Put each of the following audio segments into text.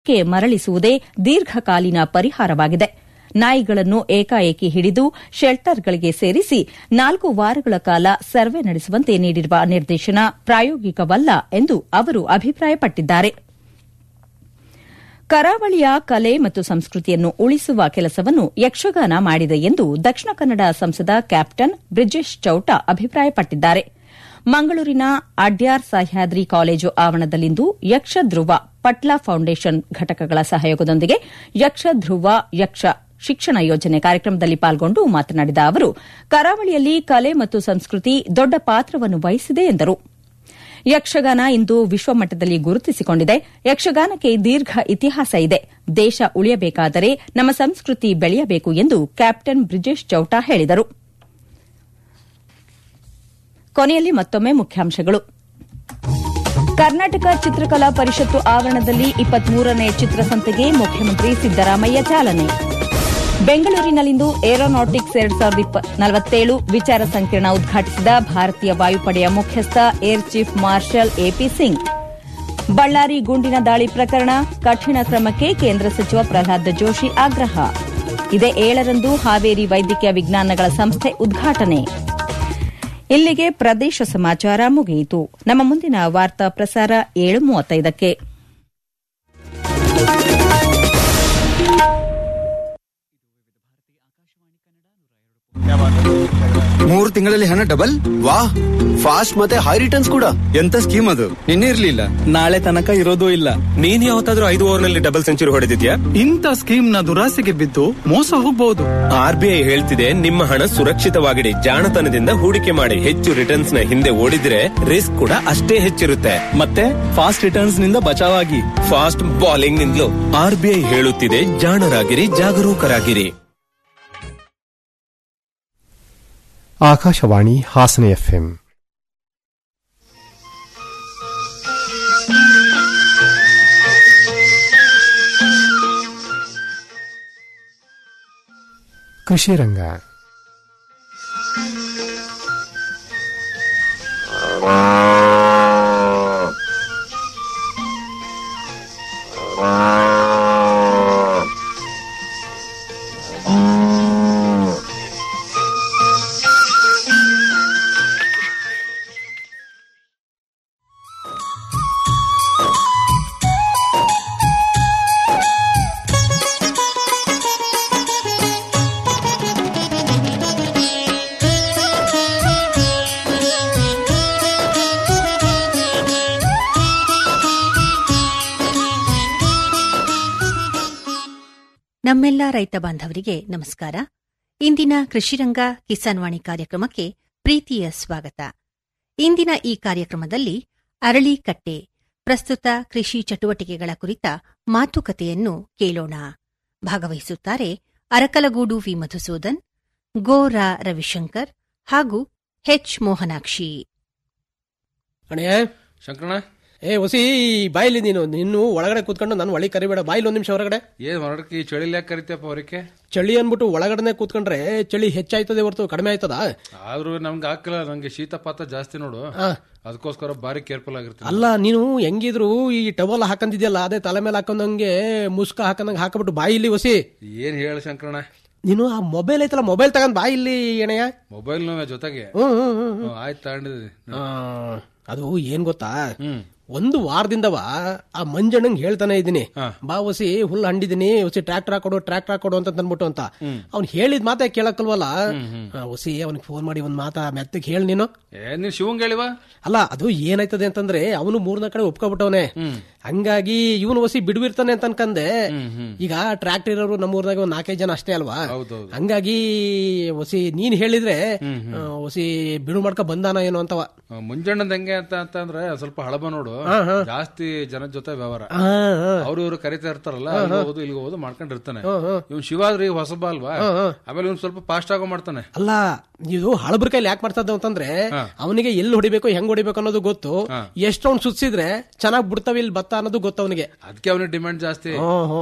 ವಶಕ್ಕೆ ಮರಳಿಸುವುದೇ ದೀರ್ಘಕಾಲೀನ ಪರಿಹಾರವಾಗಿದೆ ನಾಯಿಗಳನ್ನು ಏಕಾಏಕಿ ಹಿಡಿದು ಶೆಲ್ಟರ್ಗಳಿಗೆ ಸೇರಿಸಿ ನಾಲ್ಕು ವಾರಗಳ ಕಾಲ ಸರ್ವೆ ನಡೆಸುವಂತೆ ನೀಡಿರುವ ನಿರ್ದೇಶನ ಪ್ರಾಯೋಗಿಕವಲ್ಲ ಎಂದು ಅವರು ಅಭಿಪ್ರಾಯಪಟ್ಟಿದ್ದಾರೆ ಕರಾವಳಿಯ ಕಲೆ ಮತ್ತು ಸಂಸ್ಕೃತಿಯನ್ನು ಉಳಿಸುವ ಕೆಲಸವನ್ನು ಯಕ್ಷಗಾನ ಮಾಡಿದೆ ಎಂದು ದಕ್ಷಿಣ ಕನ್ನಡ ಸಂಸದ ಕ್ಯಾಪ್ಟನ್ ಬ್ರಿಜೇಶ್ ಚೌಟ ಅಭಿಪ್ರಾಯಪಟ್ಟಿದ್ದಾರೆ ಮಂಗಳೂರಿನ ಅಡ್ಯಾರ್ ಸಹ್ಯಾದ್ರಿ ಕಾಲೇಜು ಆವರಣದಲ್ಲಿಂದು ಯಕ್ಷಧ್ರುವ ಪಟ್ಲಾ ಫೌಂಡೇಶನ್ ಘಟಕಗಳ ಸಹಯೋಗದೊಂದಿಗೆ ಯಕ್ಷಧ್ರುವ ಯಕ್ಷ ಶಿಕ್ಷಣ ಯೋಜನೆ ಕಾರ್ಯಕ್ರಮದಲ್ಲಿ ಪಾಲ್ಗೊಂಡು ಮಾತನಾಡಿದ ಅವರು ಕರಾವಳಿಯಲ್ಲಿ ಕಲೆ ಮತ್ತು ಸಂಸ್ಕೃತಿ ದೊಡ್ಡ ಪಾತ್ರವನ್ನು ವಹಿಸಿದೆ ಎಂದರು ಯಕ್ಷಗಾನ ಇಂದು ವಿಶ್ವಮಟ್ಟದಲ್ಲಿ ಗುರುತಿಸಿಕೊಂಡಿದೆ ಯಕ್ಷಗಾನಕ್ಕೆ ದೀರ್ಘ ಇತಿಹಾಸ ಇದೆ ದೇಶ ಉಳಿಯಬೇಕಾದರೆ ನಮ್ಮ ಸಂಸ್ಕೃತಿ ಬೆಳೆಯಬೇಕು ಎಂದು ಕ್ಯಾಪ್ಟನ್ ಬ್ರಿಜೇಶ್ ಚೌಟ ಹೇಳಿದರು ಕೊನೆಯಲ್ಲಿ ಮತ್ತೊಮ್ಮೆ ಮುಖ್ಯಾಂಶಗಳು ಕರ್ನಾಟಕ ಚಿತ್ರಕಲಾ ಪರಿಷತ್ತು ಆವರಣದಲ್ಲಿ ಇಪ್ಪತ್ಮೂರನೇ ಚಿತ್ರಸಂತೆಗೆ ಮುಖ್ಯಮಂತ್ರಿ ಸಿದ್ದರಾಮಯ್ಯ ಚಾಲನೆ ಬೆಂಗಳೂರಿನಲ್ಲಿಂದು ಏರೋನಾಟಿಕ್ಸ್ ಎರಡ್ ಸಾವಿರದ ನಲವತ್ತೇಳು ವಿಚಾರ ಸಂಕಿರಣ ಉದ್ಘಾಟಿಸಿದ ಭಾರತೀಯ ವಾಯುಪಡೆಯ ಮುಖ್ಯಸ್ಥ air chief marshal AP Singh Ballari ಗುಂಡಿನ ದಾಳಿ ಪ್ರಕರಣ ಕಠಿಣ ಕ್ರಮಕ್ಕೆ ಕೇಂದ್ರ ಸಚಿವ ಪ್ರಹ್ಲಾದ್ ಜೋಶಿ ಆಗ್ರಹ ಇದೇ ಏಳರಂದು ಹಾವೇರಿ ವೈದ್ಯಕೀಯ ವಿಜ್ಞಾನಗಳ ಸಂಸ್ಥೆ ಉದ್ಘಾಟನೆ ಇಲ್ಲಿಗೆ ಪ್ರದೇಶ ಸಮಾಚಾರ ಮುಗಿಯಿತು ನಮ್ಮ ಮುಂದಿನ ವಾರ್ತಾ ಪ್ರಸಾರ ಏಳು ಮೂವತ್ತೈದಕ್ಕೆ ಮೂರು ತಿಂಗಳಲ್ಲಿ ಹಣ ಡಬಲ್ ವಾಹ್ ಫಾಸ್ಟ್ ಮತ್ತೆ ಹೈ ರಿಟರ್ನ್ಸ್ ಕೂಡ ಎಂತ ಸ್ಕೀಮ್ ಅದು ನಿನ್ನೆ ಇರ್ಲಿಲ್ಲ ನಾಳೆ ತನಕ ಇರೋದೂ ಇಲ್ಲ ನೀನ್ ಯಾವತ್ತಾದ್ರೂ ಐದು ಓವರ್ ನಲ್ಲಿ ಡಬಲ್ ಸೆಂಚುರಿ ಹೊಡೆದಿದ್ಯಾ ಇಂಥ ಸ್ಕೀಮ್ ನ ದುರಾಸೆಗೆ ಬಿದ್ದು ಮೋಸ ಹೋಗಬಹುದು ಆರ್ ಬಿ ಐ ಹೇಳ್ತಿದೆ ನಿಮ್ಮ ಹಣ ಸುರಕ್ಷಿತವಾಗಿಡಿ ಜಾಣತನದಿಂದ ಹೂಡಿಕೆ ಮಾಡಿ ಹೆಚ್ಚು ರಿಟರ್ನ್ಸ್ ನ ಹಿಂದೆ ಓಡಿದ್ರೆ ರಿಸ್ಕ್ ಕೂಡ ಅಷ್ಟೇ ಹೆಚ್ಚಿರುತ್ತೆ ಮತ್ತೆ ಫಾಸ್ಟ್ ರಿಟರ್ನ್ಸ್ ನಿಂದ ಬಚಾವಾಗಿ ಫಾಸ್ಟ್ ಬಾಲಿಂಗ್ ನಿಂದಲೂ ಆರ್ ಬಿ ಐ ಹೇಳುತ್ತಿದೆ ಜಾಣರಾಗಿರಿ ಜಾಗರೂಕರಾಗಿರಿ ಆಕಾಶವಾಣಿ ಹಾಸನ ಎಫ್ಎಂ ಕೃಷಿ ರಂಗ ನಮ್ಮೆಲ್ಲ ರೈತ ಬಾಂಧವರಿಗೆ ನಮಸ್ಕಾರ ಇಂದಿನ ಕೃಷಿರಂಗ ಕಿಸಾನ್ ವಾಣಿ ಕಾರ್ಯಕ್ರಮಕ್ಕೆ ಪ್ರೀತಿಯ ಸ್ವಾಗತ ಇಂದಿನ ಈ ಕಾರ್ಯಕ್ರಮದಲ್ಲಿ ಅರಳಿಕಟ್ಟೆ ಪ್ರಸ್ತುತ ಕೃಷಿ ಚಟುವಟಿಕೆಗಳ ಕುರಿತ ಮಾತುಕತೆಯನ್ನು ಕೇಳೋಣ ಭಾಗವಹಿಸುತ್ತಾರೆ ಅರಕಲಗೂಡು ವಿ ಮಧುಸೂದನ್ ಗೋರಾ ರವಿಶಂಕರ್ ಹಾಗೂ ಹೆಚ್ ಮೋಹನಾಕ್ಷಿ ಅಣ್ಣಯ್ಯ ಶಂಕರಣ ಏ ಹೊಸಿ ಬಾಯಿಲಿ ನೀನು ನಿನ್ನು ಒಳಗಡೆ ಕೂತ್ಕೊಂಡು ನಾನು ಒಳಗೆ ಕರಿಬೇಡ ಬಾಯಿಲಿ ಒಂದ್ ನಿಮಿಷ ಹೊರಗಡೆ ಏನ್ ಹೊರಡಕ್ಕೆ ಈ ಚಳಿಲಿ ಯಾಕೆ ಕರಿತೀಯಪ್ಪ ಹೊರಕ್ಕೆ ಚಳಿ ಅನ್ಬಿಟ್ಟು ಒಳಗಡೆ ಕೂತ್ಕೊಂಡ್ರೆ ಚಳಿ ಹೆಚ್ಚಾಯ್ತದೆ ಹೊರತು ಕಡಿಮೆ ಆಯ್ತದ ಆದ್ರೂ ನಮ್ಗೆ ಹಾಕಲ್ಲ ನಂಗೆ ಶೀತಪಾತ ಜಾಸ್ತಿ ನೋಡು ಅದಕ್ಕೋಸ್ಕರ ಬಾರಿ ಕೇರ್ಫುಲ್ ಆಗಿರ್ತೀನಿ ಅಲ್ಲ ನೀನು ಹೆಂಗಿದ್ರು ಈ ಟವಲ್ ಹಾಕಂದಿದ್ಯಲ್ಲ ಅದೇ ತಲೆ ಮೇಲೆ ಹಾಕೊಂಡಂಗೆ ಮುಸ್ಕ ಹಾಕೊಂಡಂಗೆ ಹಾಕಬಿಟ್ಟು ಬಾಯಿಲಿ ಹೊಸಿ ಏನ್ ಹೇಳ ಶಂಕರಣ ನೀನು ಆ ಮೊಬೈಲ್ ಐತಲ್ಲ ಮೊಬೈಲ್ ತಗೊಂಡ್ ಬಾಯಿಲಿ ಎಣೆಯ ಮೊಬೈಲ್ ಜೊತೆಗೆ ಹ್ಮ್ ಹ್ಮ್ ಹ್ಮ್ ಹ್ಮ್, ಆಯ್ತು ತಗೊಂಡಿದ್ದೀನಿ ಆ, ಅದು ಏನ್ ಗೊತ್ತಾ ಒಂದು ವಾರದಿಂದವ ಆ ಮಂಜಣ್ಣಂಗ್ ಹೇಳ್ತಾನೆ ಇದ್ದೀನಿ ಬಾ ಹೊಸಿ ಹುಲ್ಲು ಹಂಡಿದೀನಿ ಹೊಸಿ ಟ್ರ್ಯಾಕ್ಟರ್ ಹಾಕೊಡು ಟ್ರ್ಯಾಕ್ಟರ್ ಹಾಕೊಡು ಅಂತ ಅಂದ್ಬಿಟ್ಟು ಅಂತ ಅವ್ನ್ ಹೇಳಿದ ಮಾತೇ ಕೇಳಕ್ಕಲ್ವಲ್ಲ ಆ, ಹೊಸಿ ಅವನಿಗೆ ಫೋನ್ ಮಾಡಿ ಒಂದ್ ಮಾತಾ ಮೆತ್ತಗೆ ಹೇಳಿ ನೀನು ಏ ನೀನ್ ಶಿವಂಗ್ ಹೇಳಿವ ಅಲ್ಲ ಅದು ಏನಾಯ್ತದೆ ಅಂತಂದ್ರೆ ಅವನು ಮೂರ್ನ ಕಡೆ ಒಪ್ಕೊಬಿಟ್ಟವನೆ ಹಂಗಾಗಿ ಇವನು ಹೊಸಿ ಬಿಡುವಿರ್ತಾನೆ ಅಂತ ಅನ್ಕಂದೆ ಈಗ ಟ್ರ್ಯಾಕ್ಟರ್ ಇರೋರು ನಮ್ಮೂರ್ದಾಗ ಒಂದ್ ನಾಲ್ಕೈದು ಜನ ಅಷ್ಟೇ ಅಲ್ವಾ ಹಂಗಾಗಿ ಹೊಸಿ ನೀನ್ ಹೇಳಿದ್ರೆ ಆ, ಹೊಸಿ ಬಿಡು ಮಾಡ್ಕೊ ಬಂದಾನ ಏನೋ ಅಂತವ ಮುಂಜಾನೆ ಹೆಂಗೆ ಅಂತ ಅಂತಂದ್ರೆ ಸ್ವಲ್ಪ ಹಳಬ ನೋಡು ಜಾಸ್ತಿ ಜನದ ಜೊತೆ ವ್ಯವಹಾರ ಅವ್ರು ಇವ್ರು ಕರಿತಾ ಇರ್ತಾರಲ್ಲ ಅಲ್ಲಿ ಹೋಗೋದು ಇಲ್ಲಿ ಹೋಗೋದು ಮಾಡ್ಕೊಂಡಿರ್ತಾನೆ ಇವ್ನು ಶಿವಾದ್ರಿ ಹೊಸಬ ಅಲ್ವಾ ಆಮೇಲೆ ಇವ್ನು ಸ್ವಲ್ಪ ಫಾಸ್ಟ್ ಆಗೋ ಮಾಡ್ತಾನೆ ಅಲ್ಲ ಇದು ಹಳಬ್ರ ಕೈಲಿ ಯಾಕೆ ಮಾಡ್ತದ ಅಂತಂದ್ರೆ ಅವನಿಗೆ ಎಲ್ಲಿ ಹೊಡಿಬೇಕು ಹೆಂಗ್ ಹೊಡಿಬೇಕು ಅನ್ನೋದು ಗೊತ್ತು ಎಷ್ಟು ಅವ್ನು ಸುತ್ಸಿದ್ರೆ ಚೆನ್ನಾಗ್ ಬಿಡ್ತಾವ ಇಲ್ಲಿ ಬತ್ತ ಅನ್ನೋದು ಗೊತ್ತು ಅವನಿಗೆ ಅದಕ್ಕೆ ಅವನಿಗೆ ಡಿಮ್ಯಾಂಡ್ ಜಾಸ್ತಿ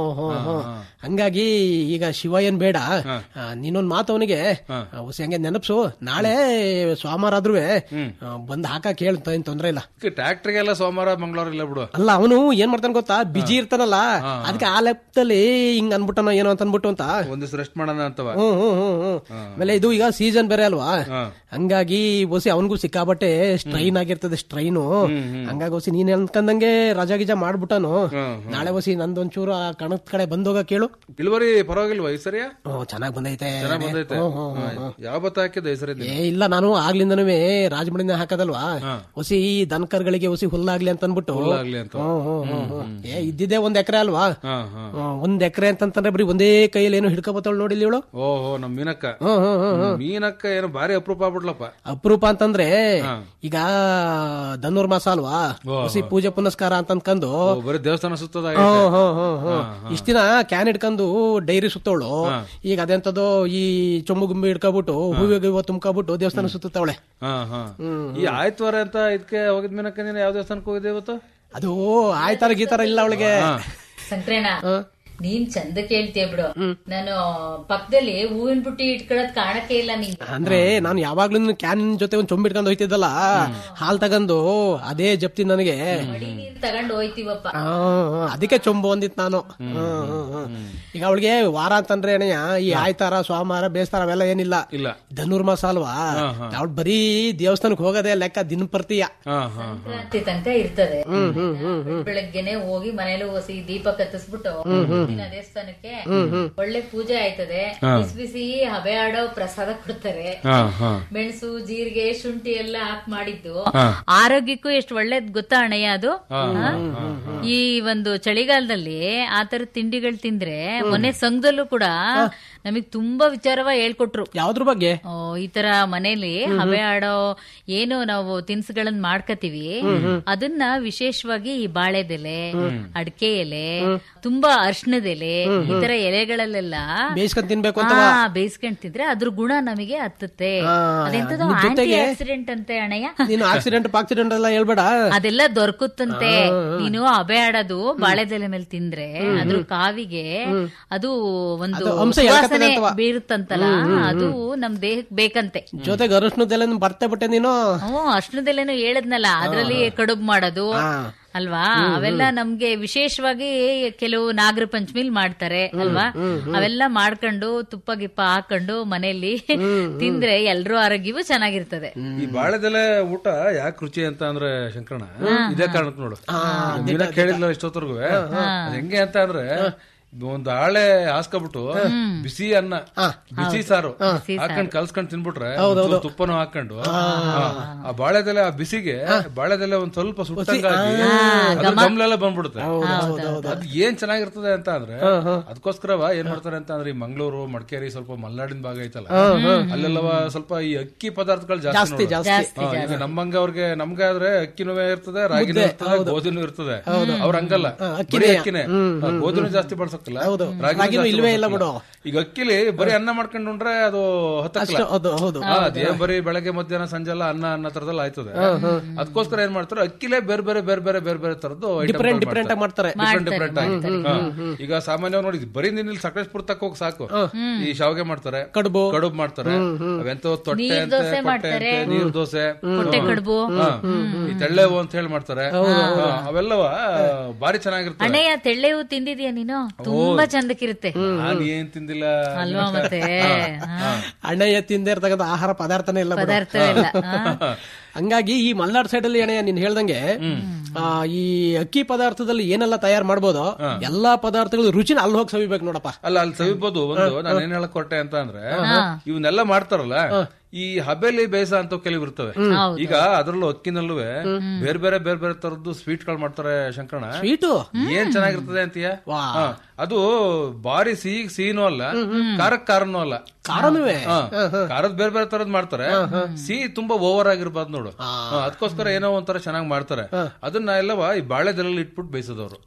ಹಂಗಾಗಿ ಈಗ ಶಿವ ಏನ್ ಬೇಡ ಆ, ನೀನೊಂದ್ ಮಾತು ಅವನಿಗೆ ಹೊಸ ಹಂಗೆ ನೆನಪ್ಸು ನಾಳೆ ಸೋಮವಾರ ಆದ್ರೂ ಬಂದ್ ಹಾಕಕ್ ಹೇಳ್ತ ಏನ್ ತೊಂದ್ರೆ ಇಲ್ಲ ಟ್ರ್ಯಾಕ್ಟರ್ಗೆಲ್ಲ ಸೋಮವಾರ ಶನಿವಾರ ಮಂಗಳವಾರ ಇಲ್ಲ ಬಿಡು ಅಲ್ಲ ಅವನು ಏನ್ ಮಾಡ್ತಾನೆ ಗೊತ್ತಾ ಬಿಜಿ ಇರ್ತಾನಲ್ಲ ಅದಕ್ಕೆ ಆ ಲೆಕ್ಕದಲ್ಲಿ ಹಿಂಗ್ ಅನ್ಬಿಟ್ಟನ ಏನೋ ಅಂತ ಅನ್ಬಿಟ್ಟು ಅಂತ ಒಂದಿವ್ಸ ರೆಸ್ಟ್ ಮಾಡೋಣ ಅಂತವ ಹ್ಮ್ ಹ್ಮ್ ಹ್ಮ್ ಹ್ಮ್ ಆಮೇಲೆ ಇದು ಈಗ ಸೀಸನ್ ಬೇರೆ ಅಲ್ವಾ ಹಂಗಾಗಿ ಬೋಸಿ ಅವನಿಗೂ ಸಿಕ್ಕಾಬಟ್ಟೆ ಸ್ಟ್ರೈನ್ ಆಗಿರ್ತದೆ ಸ್ಟ್ರೈನು ಹಂಗಾಗಿ ಬೋಸಿ ನೀನ್ ಅನ್ಕಂದಂಗೆ ರಜಾ ಗಿಜಾ ಮಾಡ್ಬಿಟ್ಟನು ನಾಳೆ ಬೋಸಿ ನಂದೊಂಚೂರು ಆ ಕಣದ ಕಡೆ ಬಂದೋಗ ಕೇಳು ಇಳುವರಿ ಪರವಾಗಿಲ್ವಾ ಈ ಸರಿಯಾ ಹ್ಮ್ ಚೆನ್ನಾಗ್ ಬಂದೈತೆ ಚೆನ್ನಾಗ್ ಬಂದೈತೆ ಹಾ, ಯಾವ ಭತ್ತ ಹಾಕಿದೆ ಈ ಸರಿ ನೀನು? ಏ ಇಲ್ಲ ನಾನು ಆಗ್ಲಿಂದನೂ ರಾಜಮಣಿನ ಹಾಕದಲ್ವಾ ಹೊಸಿ ದನಕರ್ಗಳಿಗೆ ಹೊಸಿ ಹುಲ್ಲಾಗ್ಲಿ ಅಂತ ಅನ್ಬಿಟ್ಟು ಹುಲ್ಲಾಗ್ಲಿ ಅಂತ. ಹ್ಮ್, ಹ್ಮ್, ಹ್ಮ್, ಹ್ಮ್. ಏ ಇದ್ದಿದ್ದೆ ಒಂದ್ ಎಕರೆ ಅಲ್ವಾ ಹಾ ಹಾ ಹ್ಮ್, ಒಂದ್ ಎಕರೆ ಅಂತಂದ್ರೆ ಬರೀ ಒಂದೇ ಕೈಯಲ್ಲಿ ಏನು ಹಿಡ್ಕೊಬತ್ತವಳು ನೋಡಿಲ್ಲ ಇವಳು ಓಹೋ ನಮ್ ಮೀನಕ್ಕ ಹ್ಮ್ ಹ್ಮ್ ಹ್ಮ್ ಮೀನಕ್ಕ ಏನು ಭಾರಿ ಅಪರೂಪ ಆಗ್ಬಿಟ್ಲಪ್ಪ ಅಪರೂಪ ಅಂತಂದ್ರೆ ಈಗ ಧನುರ್ ಮಾಸ ಅಲ್ವಾ ಹೊಸಿ ಪೂಜೆ ಪುನಸ್ಕಾರ ಅಂತ ಅನ್ಕೊಂಡು ಓ, ಬರೀ ದೇವಸ್ಥಾನ ಸುತ್ತದ ಹ್ಮ್, ಹ್ಮ್, ಹ್ಮ್, ಹ್ಮ್. ಇಷ್ಟ್ ದಿನ ಕ್ಯಾನ್ ಹಿಡ್ಕೊಂಡು ಡೈರಿ ಸುತ್ತವಳು ಈಗ ಅದೆಂತದೋ ಈ ಚೊಂಬು ಗುಂಬಿ ಹಿಡ್ಕೊಬಿಟ್ಟು ಹೂವಿಗೆ ಹೂವು ತುಂಬ್ಕೊಬಿಟ್ಟು ದೇವಸ್ಥಾನ ಸುತ್ತವಳೆ ಹಾ ಹಾ ಈ ಆಯ್ತವಾರ ಅಂತ ಇದಕ್ಕೆ ಹೋಗಿದ್ ಮೀನಕ್ಕ ನೀನು ಯಾವ ದೇವಸ್ಥಾನಕ್ಕೆ ಹೋಗಿದ್ದೆ ಇವತ್ತು ಅದು ಆಯ್ತಾರ ಗೀತಾರ ಇಲ್ಲ ಅವಳಿಗೆ ಸಂಕ್ರಣ ನೀನ್ ಚಂದ ಕೇಳ್ತೀಯ ಬಿಡು ನಾನು ಪಕ್ಕದಲ್ಲಿ ಹೂವಿನ ಬುಟ್ಟಿ ಇಟ್ಕೊಳ್ಳೋದ್ ಕಾಣಕ್ಕೆ ಇಲ್ಲ ನಿಂಗೆ ಅಂದ್ರೆ ನಾನು ಯಾವಾಗ್ಲೂ ಕ್ಯಾನ್ ಜೊತೆ ಒಂದ್ ಚೊಂಬ್ ಇಟ್ಕೊಂಡು ಹೋಯ್ತಿದ್ದಲ್ಲ ಹಾಲ್ ತಗಂದು ಅದೇ ಜಪ್ತಿ ನನಗೆ ಮಡಿ ನೀರ್ ತಗೊಂಡ್ ಹೋಯ್ತೀವಪ್ಪ ಆ, ಅದಕ್ಕೆ ಚೊಂಬು ಅಂದಿತ್ ನಾನು ಹ್ಮ್, ಹ್ಮ್, ಹ್ಮ್. ಈಗ ಅವಳಿಗೆ ವಾರ ಅಂತಂದ್ರೆ ಅಣ್ಣಯ್ಯ ಈ ಆಯ್ತಾರ ಸೋಮವಾರ ಬೇಸ್ತಾರ ಅವೆಲ್ಲ ಏನಿಲ್ಲ ಇಲ್ಲ ಧನುರ್ ಮಾಸ ಅಲ್ವಾ ಅವಳು ಬರೀ ದೇವಸ್ಥಾನಕ್ಕೆ ಹೋಗೋದೇ ಲೆಕ್ಕ ದಿನಪರ್ತಿಯ ಹಾ ಹಾ ಸಂಕ್ರಾಂತಿ ತನಕ ಇರ್ತದೆ ಬೆಳಗ್ಗೆನೆ ಹೋಗಿ ಮನೇಲಿ ಹೊಸಿ ದೀಪ ಕತ್ತಿಸ್ಬಿಟ್ಟು ದಿನ ದೇವಸ್ಥಾನಕ್ಕೆ ಒಳ್ಳೆ ಪೂಜೆ ಆಯ್ತದೆ ಬಿಸಿ ಬಿಸಿ ಹಬೆ ಆಡೋ ಪ್ರಸಾದ ಕೊಡ್ತಾರೆ ಹಾ ಹಾ ಮೆಣಸು ಜೀರಿಗೆ ಶುಂಠಿ ಎಲ್ಲ ಹಾಕಿ ಮಾಡಿದ್ದು ಆರೋಗ್ಯಕ್ಕೂ ಎಷ್ಟು ಒಳ್ಳೇದ್ ಗೊತ್ತಾ ಅಣ್ಣಯ್ಯ ಅದು ಹಾ? ಈ ಒಂದು ಚಳಿಗಾಲದಲ್ಲಿ ಆ ತರದ ತಿಂಡಿಗಳು ತಿಂದ್ರೆ ಮೊನ್ನೆ ಸಂಘದಲ್ಲೂ ಕೂಡ ನಮಗ್ ತುಂಬಾ ವಿಚಾರವಾಗಿ ಹೇಳ್ಕೊಟ್ರು ಯಾವ್ದ್ರ ಬಗ್ಗೆ ಓ, ಈ ತರ ಮನೇಲಿ ಹಬೆ ಆಡೋ ಏನು ನಾವು ತಿನಿಸುಗಳನ್ನ ಮಾಡ್ಕತೀವಿ ಅದನ್ನ ವಿಶೇಷವಾಗಿ ಈ ಬಾಳೆದೆಲೆ ಅಡಕೆ ಎಲೆ ತುಂಬಾ ಅರ್ಶನದ ಎಲೆ ಈ ತರ ಎಲೆಗಳಲ್ಲೆಲ್ಲ ಬೇಯಿಸ್ಕೊಂಡ್ ತಿನ್ಬೇಕು ಅಂತ ಹಾ ಬೇಯಿಸ್ಕೊಂಡ್ ತಿಂದ್ರೆ ಅದ್ರ ಗುಣ ನಮಗೆ ಹತ್ತತ್ತೆ ಅದೆಂತದೋ ಆಂಟಿ ಆಕ್ಸಿಡೆಂಟ್ ಅಂತೆ ಅಣ್ಣಯ್ಯ ನೀನು ಆಕ್ಸಿಡೆಂಟ್ ಪಾಕ್ಸಿಡೆಂಟ್ ಎಲ್ಲ ಹೇಳ್ಬೇಡ ಅದೆಲ್ಲ ದೊರಕುತ್ತಂತೆ ನೀನು ಹಬೆ ಆಡೋದು ಬಾಳೆದೆಲೆ ಮೇಲೆ ತಿಂದ್ರೆ ಅದ್ರ ಕಾವಿಗೆ ಅದು ಒಂದು ಅಂಶ ಸುವಾಸನೆ ಎಳ್ಕತ್ತದೆ ಅಥವಾ? ಬೀರುತ್ತಂತಲ್ಲ ಅದು ನಮ್ ದೇಹಕ್ಕೆ ಬೇಕಂತೆ ಜೊತೆಗೆ ಅರಶಿನದೆಲ್ಲ ಬರ್ತೆ ಬಿಟ್ಟೆ ನೀನು ಹ್ಮ್ ಅರ್ಶನದೆಲೆನು ಹೇಳದ್ನಲ್ಲ ಅದ್ರಲ್ಲಿ ಕಡುಬು ಮಾಡೋದು ಅಲ್ವಾ ಅವೆಲ್ಲ ನಮ್ಗೆ ವಿಶೇಷವಾಗಿ ಕೆಲವು ನಾಗರ ಪಂಚಮಿಲ್ ಮಾಡ್ತಾರೆ ಅಲ್ವಾ ಅವೆಲ್ಲ ಮಾಡ್ಕೊಂಡು ತುಪ್ಪ ಗಿಪ್ಪ ಹಾಕೊಂಡು ಮನೆಯಲ್ಲಿ ತಿಂದ್ರೆ ಎಲ್ರೂ ಆರೋಗ್ಯವೂ ಚೆನ್ನಾಗಿರ್ತದೆ ಈ ಬಾಳೆದೆಲೆ ಊಟ ಯಾಕೆ ರುಚಿ ಅಂತ ಅಂದ್ರೆ ಶಂಕರಣ ಇದೇ ಕಾರಣಕ್ಕೆ ನೋಡು ಮೀನ ಕೇಳಿದ್ಲ ಇಷ್ಟೊತ್ತರ್ಗು ಅದ್ ಹೆಂಗೆ ಅಂತ ಅಂದ್ರೆ ಒಂದು ಹಾಳೆ ಹಾಸ್ಕೊಬಿಟ್ಟು ಬಿಸಿ ಅನ್ನ ಬಿಸಿ ಸಾರು ಹಾಕೊಂಡ್ ಕಲ್ಸ್ಕೊಂಡ್ ತಿನ್ಬಿಟ್ರೆ ಒಂಚೂರು ತುಪ್ಪನು ಹಾಕೊಂಡು ಹಾ, ಆ ಬಾಳೆದೆಲೆ ಆ ಬಿಸಿಗೆ ಬಾಳೆದೆಲೆ ಒಂದ್ ಸ್ವಲ್ಪ ಸುಟ್ಟಂಗಾಗಿ ಅದ್ರ ಗಮ್ಲೆಲ್ಲ ಬಂದ್ಬಿಡುತ್ತೆ ಅದ್ ಏನ್ ಚೆನ್ನಾಗಿರ್ತದೆ ಅಂತ ಅಂದ್ರೆ ಅದಕ್ಕೋಸ್ಕರವ ಏನ್ ಮಾಡ್ತಾರೆ ಅಂತ ಅಂದ್ರೆ ಈ ಮಂಗಳೂರು ಮಡಿಕೇರಿ ಸ್ವಲ್ಪ ಮಲ್ನಾಡಿನ ಭಾಗ ಐತಲ್ಲ ಅಲ್ಲೆಲ್ಲವ ಸ್ವಲ್ಪ ಈ ಅಕ್ಕಿ ಪದಾರ್ಥಗಳು ಜಾಸ್ತಿ ನೋಡು. ಹಾ, ಈಗ ನಮ್ಮಂಗ ಅವ್ರಿಗೆ ನಮ್ಗೆ ಆದ್ರೆ ಅಕ್ಕಿನೂ ಇರ್ತದೆ ರಾಗಿನೂ ಇರ್ತದೆ ಗೋಧಿನೂ ಇರ್ತದೆ ಅವ್ರ ಹಂಗಲ್ಲ ಬರೀ ಅಕ್ಕಿನೇ ಹಾ, ಗೋಧಿನೂ ಜಾಸ್ತಿ ಬಳಸಕ್ಕಲ್ಲ ರಾಗಿನೂ ರಾಗಿನೂ ಜಾಸ್ತಿ ಇಲ್ವೇ ಇಲ್ಲ ಬಳಸಕ್ಕಲ್ಲ. ಬಿಡು. ಈಗ ಅಕ್ಕಿಲಿ ಬರೀ ಅನ್ನ ಮಾಡ್ಕೊಂಡು ಉಂಡ್ರೆ ಅದು ಹತ್ತಕ್ಕಲ್ಲ ಹೌದು ಹೌದು ಹಾ, ಅದೇನ್ ಬರೀ ಬೆಳಗ್ಗೆ ಮಧ್ಯಾಹ್ನ ಸಂಜೆ ಎಲ್ಲ ಅನ್ನ ಅನ್ನ ತರದಲ್ಲ ಆಯ್ತದೆ ಅದಕ್ಕೋಸ್ಕರ ಏನ್ ಮಾಡ್ತಾರೆ ಅಕ್ಕಿಲೇ ಬೇರೆ ಬೇರೆ ಬೇರೆ ಬೇರೆ ಬೇರೆ ಬೇರೆ ತರದ್ದು ಡಿಫ್ರೆಂಟ್ ಡಿಫ್ರೆಂಟ್ ಆಗಿ ಮಾಡ್ತಾರೆ ಡಿಫ್ರೆಂಟ್ ಡಿಫ್ರೆಂಟ್ ಆಗಿ ಹಾ. ಈಗ ಸಾಮಾನ್ಯವಾಗಿ ನೋಡಿ ಬರೀ ನೀನ್ ಸಕಲೇಶ್ಪುರ ತಕ್ಕ ಹೋಗಿ ಸಾಕು ಈ ಶಾವಿಗೆ ಮಾಡ್ತಾರೆ ಕಡುಬು. ಕಡುಬು ಮಾಡ್ತಾರೆ ಅವೆಂತೋ ತೊಟ್ಟೆ ನೀರ್ ಅಂತೆ ದೋಸೆ ಕೊಟ್ಟೆ ಮಾಡ್ತಾರೆ. ಅಂತೆ ನೀರ್ ದೋಸೆ ಕೊಟ್ಟೆ ಕಡುಬು ಹಾ. ಈ ತೆಳ್ಳೆವು ಅಂತ ಹೇಳಿ ಮಾಡ್ತಾರೆ ಹಾ, ಅವೆಲ್ಲವ ಭಾರಿ ಚೆನ್ನಾಗಿರ್ತವೆ ಅಣ್ಣಯ್ಯ ತೆಳ್ಳೆ ಹೂ ತಿಂದಿದ್ಯಾ ನೀನು ತುಂಬಾ ಚಂದಕ್ಕಿರುತ್ತೆ ನಾನು ಏನ್ ತಿಂದಿಲ್ಲ ಅಲ್ವಾ ಮತ್ತೆ ಹಾ. ಅಣ್ಣಯ್ಯ ತಿಂದೇ ಇರ್ತಕ್ಕಂಥ ಆಹಾರ ಪದಾರ್ಥನೇ ಇಲ್ಲ ಬಿಡು. ಪದಾರ್ಥ ಇಲ್ಲ ಹಾ. ಹಂಗಾಗಿ ಈ ಮಲ್ನಾಡ್ ಸೈಡ್ ಅಲ್ಲಿ ಅಣ್ಣಯ್ಯ ನೀನ್ ಹೇಳ್ದಂಗೆ ಆ, ಈ ಅಕ್ಕಿ ಪದಾರ್ಥದಲ್ಲಿ ಏನೆಲ್ಲ ತಯಾರು ಮಾಡ್ಬೋದು ಎಲ್ಲಾ ಪದಾರ್ಥಗಳು ರುಚಿನ ಅಲ್ಲಿ ಹೋಗಿ ಸವಿಬೇಕು ನೋಡಪ್ಪ ಅಲ್ಲ ಅಲ್ಲಿ ಸವಿಬೋದು ಒಂದು ನಾನು ಏನ್ ಹೇಳಕ್ ಕೊಟ್ಟೆ ಅಂತ ಅಂದ್ರೆ ಇವನ್ನೆಲ್ಲ ಮಾಡ್ತಾರಲ್ಲ ಈ ಹಬೆಲಿ ಬೇಸ ಅಂತ ಕೆಲವು ಇರ್ತವೆ ಈಗ ಅದ್ರಲ್ಲೂ ಅಕ್ಕಿನಲ್ಲೂ ಬೇರೆ ಬೇರೆ ಬೇರೆ ಬೇರೆ ತರದ್ದು ಸ್ವೀಟ್ ಗಳು ಮಾಡ್ತಾರೆ ಶಂಕರಣ ಸ್ವೀಟು ಏನ್ ಚೆನ್ನಾಗಿರ್ತದೆ ಅಂತೀಯ ಹಾ. ಅದು ಬಾರಿ ಸಿಹಿ ಸಿಹಿನೂ ಅಲ್ಲ ಖಾರಕ್ ಖಾರನೂ ಅಲ್ಲ ಕಾರಣವೇ ಹಾ. ಖಾರದ ಬೇರೆ ಬೇರೆ ತರದ್ ಮಾಡ್ತಾರೆ ಸಿಹಿ ತುಂಬಾ ಓವರ್ ಆಗಿರ್ಬಾರ್ದು ನೋಡು ಹಾ, ಅದಕ್ಕೋಸ್ಕರ ಏನೋ ಒಂಥರ ಚೆನ್ನಾಗಿ ಮಾಡ್ತಾರೆ ಅದನ್ನ ಎಲ್ಲವ ಈ ಬಾಳೆದೆಲೆಲ್ಲಿ ಇಟ್ಬಿಟ್ಟು ಬೇಯಿಸೋದವ್ರು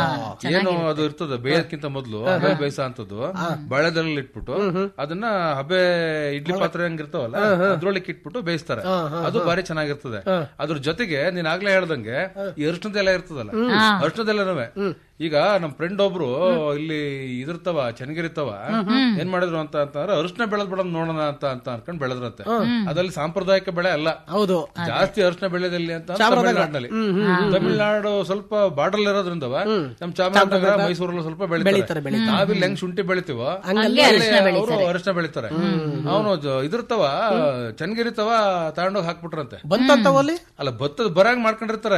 ಏನು ಅದು ಇರ್ತದೆ ಬೇಯಕ್ಕಿಂತ ಮೊದ್ಲು ಹಬೆ ಬೇಯಿಸ ಅಂತದ್ದು ಬಾಳೆದೆಲೆಲ್ಲಿ ಇಟ್ಬಿಟ್ಟು ಅದನ್ನ ಹಬೆ ಇಡ್ಲಿ ಪಾತ್ರೆ ಹಂಗಿರ್ತಾವಲ್ಲ ಅದ್ರೊಳಗೆ ಇಟ್ಬಿಟ್ಟು ಬೇಯಿಸ್ತಾರೆ ಅದು ಬಾರಿ ಚೆನ್ನಾಗಿರ್ತದೆ ಅದ್ರ ಜೊತೆಗೆ ನೀನ್ ಆಗ್ಲೇ ಹೇಳ್ದಂಗೆ ಈ ಅರ್ಶನದ ಎಲೆ ಇರ್ತದಲ್ಲ ಅರ್ಶನದ ಎಲೆನೂ ಈಗ ನಮ್ ಫ್ರೆಂಡ್ ಒಬ್ರು ಇಲ್ಲಿ ಇದಿರ್ತವ ಚನ್ನಗಿರಿತವ ಏನ್ ಮಾಡಿದ್ರು ಅಂತ ಅಂತಂದ್ರೆ ಅರಿಶಿನ ಬೆಳೆದ್ ಬಿಡೋದ್ ನೋಡೋಣ ಅಂತ ಅಂತ ಅನ್ಕೊಂಡ್ ಬೆಳೆದ್ರಂತೆ ಅದ್ರಲ್ಲಿ ಸಾಂಪ್ರದಾಯಿಕ ಬೆಳೆ ಅಲ್ಲ ಹೌದು ಜಾಸ್ತಿ ಅರಿಶಿನ ಬೆಳೆದಲ್ಲಿ ಅಂತ ತಮಿಳ್ನಾಡಿನಲ್ಲಿ ತಮಿಳ್ನಾಡು ಸ್ವಲ್ಪ ಬಾರ್ಡರ್ ಇರೋದ್ರಿಂದವ ನಮ್ ಚಾಮರಾಜನಗರ ಮೈಸೂರಲ್ಲಿ ಸ್ವಲ್ಪ ಬೆಳಿತಾರೆ ನಾವಿಲ್ಲಿ ಹೆಂಗ್ ಶುಂಠಿ ಬೆಳಿತೀವೋ ಹಂಗೆ ಅರಿಶಿನ ಅವರು ಅರಿಶಿನ ಬೆಳಿತಾರೆ ಅವನು ಇದಿರ್ತವ ಚನ್ನಗಿರಿತವ ತಗೊಂಡೋಗಿ ಹಾಕ್ಬಿಟ್ರಂತೆ ಬಂತಂತವಲ್ಲಿ ಅಲ್ಲ ಭತ್ತದ ಬರಾಗ್ ಮಾಡ್ಕೊಂಡಿರ್ತಾರೆ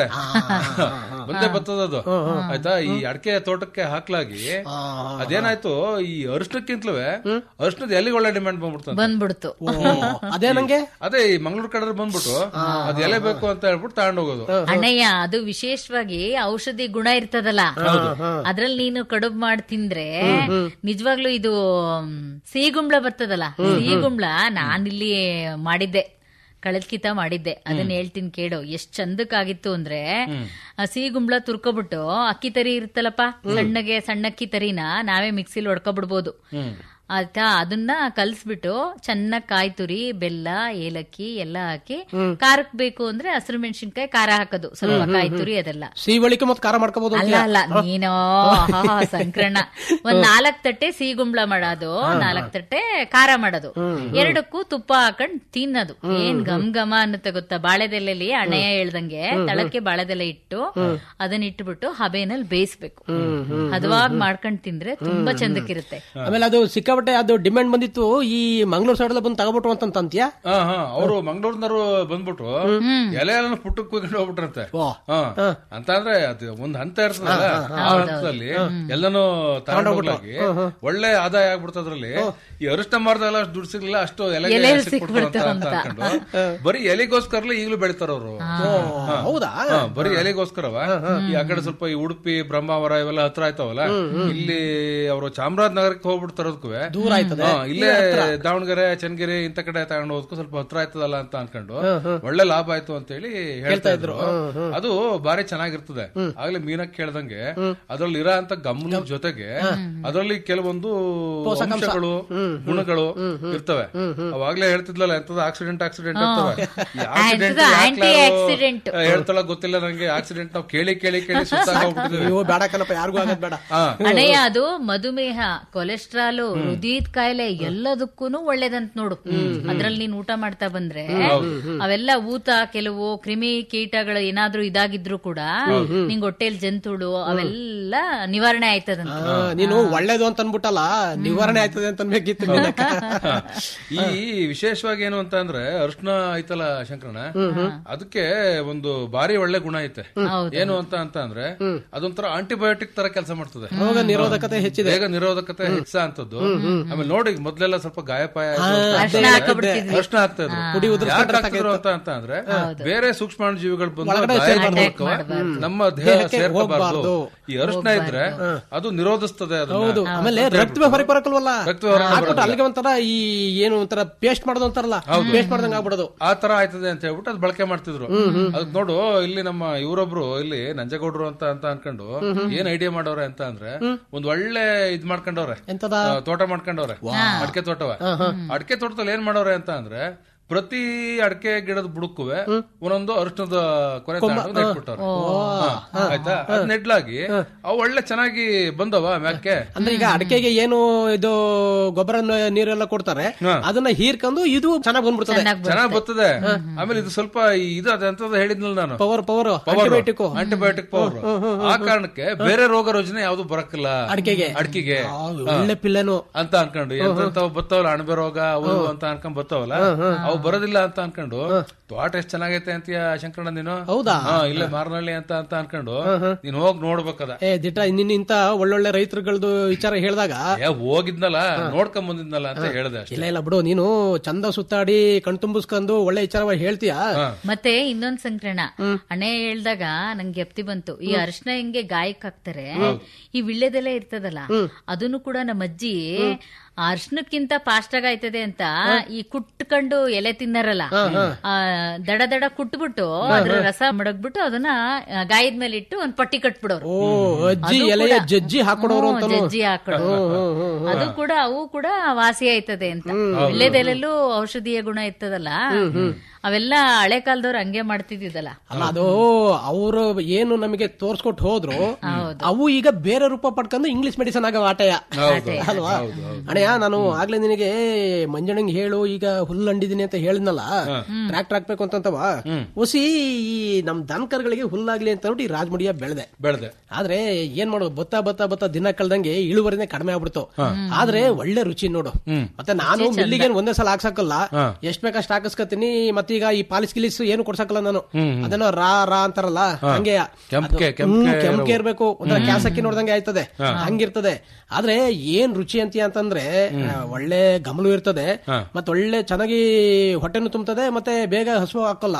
ಬಂದೇ ಭತ್ತದ ಅದು ಆಯ್ತಾ ಈ ಅಡಕೆ ತೋಟಕ್ಕೆ ಹಾಕ್ಲಾಗಿ ಅದೇನಾಯ್ತು ಈ ಅರಿಶಿನಕ್ಕಿಂತಲೂ ಅರಿಶಿನದ ಎಲೆಗೆ ಒಳ್ಳೆ ಡಿಮ್ಯಾಂಡ್ ಬಂದ್ಬಿಡ್ತಂತೆ ಬಂದ್ಬಿಡ್ತು ಅದೇ ನಂಗೆ ಅದೇ ಈ ಮಂಗಳೂರು ಕಡೆ ಬಂದ್ಬಿಟ್ಟು ಅದ್ ಎಲೆ ಬೇಕು ಅಂತ ಹೇಳ್ಬಿಟ್ಟು ತಗೊಂಡ್ ಹೋಗೋದು ಅಣ್ಣಯ್ಯ ಅದು ವಿಶೇಷವಾಗಿ ಔಷಧಿ ಗುಣ ಇರ್ತದಲ್ಲ ಅದ್ರಲ್ಲಿ ನೀನು ಕಡುಬು ಮಾಡಿ ತಿಂದ್ರೆ ನಿಜವಾಗ್ಲೂ ಇದು ಮ್, ಸಿಹಿಗುಂಬ್ಳ ಬರ್ತದಲ್ಲ ಸಿಹಿಗುಂಬ್ಳ ನಾನಿಲ್ಲಿ ಮಾಡಿದ್ದೆ ಕಳೆದ್ಕಿತ ಮಾಡಿದ್ದೆ ಅದನ್ನ ಹೇಳ್ತೀನಿ ಕೇಳು ಎಷ್ಟ್ ಚಂದಕ್ಕಾಗಿತ್ತು ಅಂದ್ರೆ ಆ ಸಿಹಿಗುಂಬ್ಳ ತುರ್ಕೊಬಿಟ್ಟು ಅಕ್ಕಿ ತರಿ ಇರುತ್ತಲ್ಲಪ್ಪ ಸಣ್ಣಗೆ ಸಣ್ಣ ಅಕ್ಕಿ ತರಿನ ನಾವೇ ಮಿಕ್ಸಿಲಿ ಹೊಡ್ಕೊಬಿಡ್ಬೋದು ಆಯ್ತಾ ಅದನ್ನ ಕಲ್ಸ್ಬಿಟ್ಟು ಚೆನ್ನಾಗ್ ಕಾಯಿ ತುರಿ ಬೆಲ್ಲ ಏಲಕ್ಕಿ ಎಲ್ಲ ಹಾಕಿ ಖಾರಕ್ ಬೇಕು ಅಂದ್ರೆ ಹಸಿರು ಮೆಣಸಿನ್ಕಾಯಿ ಖಾರ ಹಾಕೋದು ಸ್ವಲ್ಪ ಕಾಯಿ ತುರಿ ಅದೆಲ್ಲ ಸಿಹಿ ಬಳಿಕೆ ಮತ್ ಖಾರ ಮಾಡ್ಕೋಬಹುದು ಅಲ್ಲ ಅಲ್ಲ ನೀನು ಆಹಾ, ಸಂಕ್ರಣ ಒಂದ್ ನಾಲ್ಕ್ ತಟ್ಟೆ ಸಿಹಿಗುಂಬ್ಳ ಮಾಡೋದು ನಾಲ್ಕ್ ತಟ್ಟೆ ಖಾರ ಮಾಡೋದು ಎರಡಕ್ಕೂ ತುಪ್ಪ ಹಾಕೊಂಡ್ ತಿನ್ನೋದು ಏನ್ ಗಮ್ ಘಮ ಅನ್ನತ್ತೆ ಗೊತ್ತಾ ಬಾಳೆದೆಲೆಲಿ ಅಣ್ಣಯ್ಯ ಹೇಳ್ದಂಗೆ ತಳಕ್ಕೆ ಬಾಳೆದೆಲೆ ಇಟ್ಟು ಅದನ್ನ ಇಟ್ಬಿಟ್ಟು ಹಬೆನಲ್ಲಿ ಬೇಯಿಸ್ಬೇಕು ಹದವಾಗ್ ಮಾಡ್ಕೊಂಡ್ ತಿಂದ್ರೆ ತುಂಬಾ ಚಂದಕ್ಕಿರುತ್ತೆ ಆಮೇಲೆ ಅದು ಸಿಕ್ಕಾಪಟ್ಟೆ ಅದು ಡಿಮ್ಯಾಂಡ್ ಬಂದಿತ್ತು ಈ ಮಂಗಳೂರು ಸೈಡ್ ಬಂದು ತಗೋಬಿಟ್ರು ಅಂತ ಅಂತೀಯಾ ಹಾ ಹಾ ಅವರು ಮಂಗಳೂರಿನವರು ಬಂದ್ಬಿಟ್ಟು ಎಲೆ ಎಲ್ಲ ಪುಟ್ಟಕ್ ಕುಯ್ಕೊಂಡು ಹೋಗ್ಬಿಟ್ರಂತೆ ಓ. ಹಾ ಅಂತ ಅಂದ್ರೆ ಅದು ಒಂದ್ ಹಂತ ಇರ್ತದಲ್ಲ ಆ ಹಂತದಲ್ಲಿ ಎಲ್ಲಾನು ತಗೊಂಡೋಗ್ಲಾಗಿ ಒಳ್ಳೆ ಆದಾಯ ಆಗ್ಬಿಡ್ತದ್ರಲ್ಲಿ ಈ ಅರಿಶಿನ ಮಾರ್ದಲ್ಲ ಅಷ್ಟು ದುಡ್ಡು ಸಿಗ್ಲಿಲ್ಲ ಅಷ್ಟು ಎಲೆ ಎಲೆ ಸಿಕ್ಬಿಡ್ತು ಅಂತ ಸಿಕ್ಬಿಡ್ತು ಅಂತ ಅನ್ಕೊಂಡು ಬರೀ ಎಲೆಗೋಸ್ಕರಲೇ ಈಗಲೂ ಬೆಳಿತಾರ ಅವರು ಹೌದಾ ಬರೀ ಎಲೆಗೋಸ್ಕರವ ಈ ಆ ಕಡೆ ಸ್ವಲ್ಪ ಈ ಉಡುಪಿ ಬ್ರಹ್ಮಾವರ ಇವೆಲ್ಲ ಹತ್ರ ಆಯ್ತವಲ್ಲ ಇಲ್ಲಿ ಅವರು ಚಾಮರಾಜನಗರಕ್ಕೆ ಹೋಗ್ಬಿಟ್ಟು ತರೋದಕ್ಕೂ ದೂರ ಆಯ್ತದೆ ಇಲ್ಲೇ ದಾವಣಗೆರೆ ಚನ್ನಗಿರಿ ಇಂತ ಕಡೆ ತಗೊಂಡು ಹೋಗೋದಕ್ಕೂ ಸ್ವಲ್ಪ ಹತ್ರ ಆಯ್ತದಲ್ಲ ಅಂತ ಅನ್ಕೊಂಡು ಒಳ್ಳೆ ಲಾಭ ಆಯ್ತು ಅಂತ ಹೇಳಿ ಹೇಳ್ತಾ ಇದ್ರು ಅದು ಬಾರಿ ಚೆನ್ನಾಗಿರ್ತದೆ ಆಗ್ಲೇ ಮೀನಕ್ ಕೇಳ್ದಂಗೆ ಅದ್ರಲ್ಲಿ ಇರೋ ಅಂತ ಗಮನ ಜೊತೆಗೆ ಅದರಲ್ಲಿ ಕೆಲವೊಂದು ಅಂಶಗಳು ಗುಣಗಳು ಇರ್ತವೆ ಅವಾಗ್ಲೇ ಹೇಳ್ತಿದ್ಲಲ್ಲ ಎಂತದ ಆಕ್ಸಿಡೆಂಟ್ ಆಕ್ಸಿಡೆಂಟ್ ಇರ್ತವೆ ಈ accident ಎಂತದ ಯಾಕ್ anti ಯಾರು, accident. ಆ, ಹೇಳ್ತಾಳ ಗೊತ್ತಿಲ್ಲ ನಂಗೆ ಆಕ್ಸಿಡೆಂಟ್ ನಾವು ಕೇಳಿ ಕೇಳಿ ಕೇಳಿ ಸುತ್ತಾಗೋಗ್ಬಿಟ್ಟಿದ್ವಿ ನೀವು ಬೇಡ ಕಣಪ್ಪ ಯಾರಿಗೂ ಆಗೋದ್ ಬೇಡ ಹಾ ಅಣ್ಣಯ್ಯ ಅದು ಮಧುಮೇಹ ಕೊಲೆಸ್ಟ್ರಾಲ್ ಹೃದಯದ ಕಾಯಿಲೆ ಎಲ್ಲದಕ್ಕೂ ಒಳ್ಳೇದಂತ ನೋಡು ಅದ್ರಲ್ಲಿ ನೀನ್ ಊಟ ಮಾಡ್ತಾ ಬಂದ್ರೆ ಅವೆಲ್ಲ ಊತ ಕೆಲವು ಕ್ರಿಮಿ ಕೀಟಗಳು ಏನಾದ್ರೂ ಇದಾಗಿದ್ರು ಕೂಡ ನಿಂಗ್ ಹೊಟ್ಟೆಲ್ ಜಂತುಳು ಅವೆಲ್ಲ ನಿವಾರಣೆ ಆಯ್ತದಂತ ಆ, ನೀನು ಒಳ್ಳೇದು ಅಂತ ಅನ್ಬಿಟ್ಟಲ್ಲ ನಿವಾರಣೆ ಆಯ್ತದೆ ಅಂತ ಅನ್ಬೇಕಿತ್ತು ನಿನಗೆ. ಈ ವಿಶೇಷವಾಗಿ ಏನು ಅಂತ ಅಂದ್ರೆ ಅರ್ಶನ ಐತಲ್ಲ ಶಂಕರಣ ಅದಕ್ಕೆ ಒಂದು ಬಾರಿ ಒಳ್ಳೆ ಗುಣ ಐತೆ ಏನು ಅಂತ ಅಂತ ಅಂದ್ರೆ ಅದೊಂಥರ ಆಂಟಿಬಯೋಟಿಕ್ ತರ ಕೆಲಸ ಮಾಡ್ತದೆ ರೋಗ ನಿರೋಧಕತೆ ಹೆಚ್ಚಿದೆ ಬೇಗ ನಿರೋಧಕತೆ ಹೆಚ್ಚ ಅಂತದ್ದು ಆಮೇಲೆ ನೋಡಿ ಮೊದ್ಲೆಲ್ಲ ಸ್ವಲ್ಪ ಗಾಯಪಾಯ ಅರ್ಶನ ಹಾಕೊಂಡ್ಬಿಡ್ತಿದ್ವಿ. ಅರ್ಶನ ಆಗ್ತಾ ಇದ್ರು ಯಾಕೆ ಆಗ್ತಿದ್ರು ಅಂತ ಅಂತ ಅಂದ್ರೆ ಬೇರೆ ಸೂಕ್ಷ್ಮಾಣು ಜೀವಿಗಳು ಬಂದು ಒಳಗಡೆ ಗಾಯ ಸೇರ್ಬಾರ್ದು. ಮೂಲಕವ ನಮ್ಮ ದೇಹ ದೇಹಕ್ಕೆ ಸೇರ್ಕೋಬಾರ್ದು ಹೋಗ್ಬಾರ್ದು. ಈ ಅರ್ಶನ ಇದ್ರೆ ಅದು ನಿರೋಧಿಸ್ತದೆ ಅದನ್ನ. ಹೌದು ಆಮೇಲೆ ರಕ್ತವೇ ಹೊರಗೆ ಬರಕಲ್ವಲ್ಲ ರಕ್ತವೇ ಹೊರಗೆ ಹಾಕ್ಬಿಟ್ಟು ಅಲ್ಲಿಗೆ ಒಂಥರ ಈ ಏನು ಒಂಥರ ಪೇಸ್ಟ್ ಮಾಡೋದು ಅಂತಾರಲ್ಲ ಪೇಸ್ಟ್ ಮಾಡ್ದಂಗ ಆಗ್ಬಿಡೋದು ಆ ತರ ಆಯ್ತದೆ ಅಂತ ಹೇಳ್ಬಿಟ್ಟು ಅದ್ ಬಳಕೆ ಮಾಡ್ತಿದ್ರು ಅದಕ್ ನೋಡು ಇಲ್ಲಿ ನಮ್ಮ ಇವರೊಬ್ರು ಇಲ್ಲಿ ನಂಜಗೌಡ್ರು ಅಂತ ಅಂತ ಅನ್ಕೊಂಡು ಏನ್ ಐಡಿಯಾ ಮಾಡವ್ರೆ ಅಂತ ಅಂದ್ರೆ ಒಂದ್ ಒಳ್ಳೆ ಇದ್ ಮಾಡ್ಕೊಂಡವ್ರೆ ಎಂತದ ಆ, ತೋಟ ಮಾಡ್ಕೊಂಡವ್ರೆ ಅಡಕೆ ತೋಟವ ಅಡಕೆ ತೋಟದಲ್ಲಿ ಏನ್ ಮಾಡವ್ರೆ ಅಂತ ಅಂದ್ರೆ ಪ್ರತಿ ಅಡಕೆ ಗಿಡದ ಬುಡಕ್ಕುವೆ ಒಂದೊಂದು ಅರಿಶಿಣದ ಕೊನೆ ತಗೊಂಡು ನೆಟ್ಬಿಟ್ಟವ್ರೆ ಹಾ, ಆಯ್ತಾ ಅದ್ ನೆಡ್ಲಾಗಿ ಅವು ಒಳ್ಳೆ ಚೆನ್ನಾಗಿ ಬಂದವ ಮ್ಯಾಕೆ ಅಂದ್ರೆ ಈಗ ಅಡಿಕೆಗೆ ಏನು ಇದು ಗೊಬ್ಬರ ನೀರೆಲ್ಲ ಕೊಡ್ತಾರೆ ಅದನ್ನ ಹೀರ್ಕೊಂಡು ಇದು ಚೆನ್ನಾಗಿ ಬಂದ್ಬಿಡ್ತದೆ ಚೆನ್ನಾಗ್ ಬರ್ತದೆ ಆಮೇಲೆ ಇದು ಸ್ವಲ್ಪ ಈ ಇದು ಅದಂತದ ಹೇಳಿದ್ನಲ್ಲ ನಾನು power power power antibiotic antibiotic power ಆ ಕಾರಣಕ್ಕೆ ಬೇರೆ ರೋಗ ರುಜಿನ ಯಾವ್ದು ಬರಕ್ಕಿಲ್ಲ ಅಡಿಕೆಗೆ ಅಡಿಕೆಗೆ ಒಳ್ಳೆ ಪಿಲ್ಲೆನು ಅಂತ ಅನ್ಕೊಂಡು ಎಂತೆಂತವ್ ಬತ್ತಾವಲ್ಲ ಅಣಬೆ ರೋಗ ಅವು ಇವು ಅಂತ ಅನ್ಕೊಂಡ್ ಬತ್ತಾವಲ್ಲ ಅವು ಬರೋದಿಲ್ಲ ಅಂತ ಅನ್ಕೊಂಡು ತೋಟ ಎಷ್ಟ್ ಚೆನ್ನಾಗೈತೆ ಅಂತೀಯ ಶಂಕರಣ್ಣ ನೀನು ಹೌದಾ? ಹಾ, ಇಲ್ಲೇ ಮಾರನಹಳ್ಳಿ ಅಂತ ಅಂತ ಅನ್ಕೊಂಡು ನೀನ್ ಹೋಗ್ ನೋಡ್ಬೇಕದ ಏ ದಿಟ ನಿನ್ನ ಇಂತ ಒಳ್ಳೊಳ್ಳೆ ರೈತರುಗಳದ್ದು ವಿಚಾರ ಹೇಳಿದಾಗ ಏ ಹೋಗಿದ್ನಲ್ಲ ನೋಡ್ಕೊಂಡ್ ಬಂದಿದ್ನಲ್ಲ ಅಂತ ಹೇಳ್ದೆ ಅಷ್ಟೇ ಇಲ್ಲ ಇಲ್ಲ ಬಿಡು ನೀನು ಚಂದ ಸುತ್ತಾಡಿ ಕಣ್ತುಂಬಿಸ್ಕೊಂಡು ಒಳ್ಳೆ ವಿಚಾರವಾಗಿ ಹೇಳ್ತೀಯಾ ಮತ್ತೆ ಇನ್ನೊಂದ್ ಸಂಕ್ರಣ ಅಣೆ ಹೇಳ್ದಾಗ ನಂಗೆ ಎಪ್ತಿ ಬಂತು ಈ ಅರಿಶಿನ ಹೆಂಗೆ ಗಾಯಕ್ ಹಾಕ್ತಾರೆ ಈ ವಿಳ್ಳೆದೆಲೆ ಇರ್ತದಲ್ಲ ಅದನ್ನು ಕೂಡ ನಮ್ಮ ಅಜ್ಜಿ ಅರ್ಶನಕ್ಕಿಂತ ಫಾಸ್ಟ್ ಆಗಿ ಆಯ್ತದೆ ಅಂತ ಈ ಕುಟ್ಕೊಂಡು ಎಲೆ ತಿನ್ನರಲ್ಲ ಆ, ದಡ ದಡ ಕುಟ್ಬಿಟ್ಟು ಅದ್ರ ರಸ ಮಡಗ್ಬಿಟ್ಟು ಅದನ್ನ ಆ, ಗಾಯದ ಮೇಲೆ ಇಟ್ಟು ಒಂದ್ ಪಟ್ಟಿ ಕಟ್ಬಿಡೋರು ಓ ಅಜ್ಜಿ ಅದು ಎಲೆಯ ಕೂಡ- ಜಜ್ಜಿ ಹಾಕೊಡೋರು ಹ್ಮ್, ಅಂತಾನು ಜಜ್ಜಿ ಹಾಕೊಡೋರು ಅದು ಕೂಡ ಅವು ಕೂಡ ವಾಸಿ ಆಯ್ತದೆ ಅಂತ ವಿಳ್ಯದೆಲೆಲ್ಲೂ ಔಷಧೀಯ ಗುಣ ಇರ್ತದಲ್ಲ ಅವೆಲ್ಲ ಹಳೆ ಕಾಲದವ್ರು ಹಂಗೆ ಮಾಡ್ತಿದ್ದಿದ್ದಲ್ಲ ಅಲ್ಲ ಅದು ಅವರು ಏನು ನಮಗೆ ತೋರ್ಸ್ಕೊಟ್ ಹೋದ್ರು ಅವು ಈಗ ಬೇರೆ ರೂಪ ಪಡ್ಕೊಂಡು ಇಂಗ್ಲಿಷ್ ಮೆಡಿಸನ್ ಆಗೋ ಆಟಯ ಅಲ್ವಾ ಅಣ್ಣಯ್ಯ ನಾನು ಆಗ್ಲೇ ನಿನಗೆ ಮಂಜಣ್ಣಂಗ್ ಹೇಳು ಈಗ ಹುಲ್ಲು ಅಂಡಿದೀನಿ ಅಂತ ಹೇಳಿದ್ನಲ್ಲ ಟ್ರ್ಯಾಕ್ಟರ್ ಹಾಕ್ಬೇಕು ಅಂತಂತವ ಹುಸಿ ಈ ನಮ್ ದನಕರ್ಗಳಿಗೆ ಹುಲ್ಲಾಗ್ಲಿ ಅಂತ ನೋಡಿ ಈ ರಾಜಮುಡಿಯ ಬೆಳೆದೆ ಬೆಳೆದೆ ಆದ್ರೆ ಏನ್ ಮಾಡೋದು ಬತ್ತಾ ಬತ್ತಾ ಬತ್ತಾ ದಿನ ಕಳ್ದಂಗೆ ಇಳುವರಿನೇ ಕಡಿಮೆ ಆಗ್ಬಿಡ್ತು ಆದ್ರೆ ಒಳ್ಳೆ ರುಚಿ ನೋಡು ಮತ್ತೆ ನಾನು ಮಿಲ್ಲಿಗೆ ಒಂದೇ ಸಲ ಹಾಕ್ಸಕ್ಕಲ್ಲ ಎಷ್ಟ್ ಬೇಕಷ್ಟು ಹಾಕಿಸ್ಕತೀನಿ ಮತ್ತೀಗ ಈ ಪಾಲಿಸ್ ಗಿಲಿಸ್ ಏನು ಕೊಡ್ಸಕ್ಕಲ್ಲ ನಾನು ಅದನ್ನ ರಾ ರಾ ಅಂತಾರಲ್ಲ ಹಂಗೆ ಕೆಂಪ್ಗೆ, ಅದು- ಕೆಂಪ್ಗೆ ಹ್ಮ್, ಕೆಂಪ್ಗೆ ಇರ್ಬೇಕು ಒಂಥರ ಕ್ಯಾಸಕ್ಕಿ ನೋಡ್ದಂಗೆ ಆಯ್ತದೆ ಹಂಗಿರ್ತದೆ ಆದ್ರೆ ಏನ್ ರುಚಿ ಅಂತೀಯ ಅಂತಂದ್ರೆ ಆ, ಒಳ್ಳೆ ಗಮಲು ಇರ್ತದೆ ಮತ್ತೆ ಒಳ್ಳೆ ಚೆನ್ನಾಗಿ ಹೊಟ್ಟೆನು ತುಂಬುತ್ತದೆ ಮತ್ತೆ ಬೇಗ ಹಸುವು ಹಾಕಲ್ಲ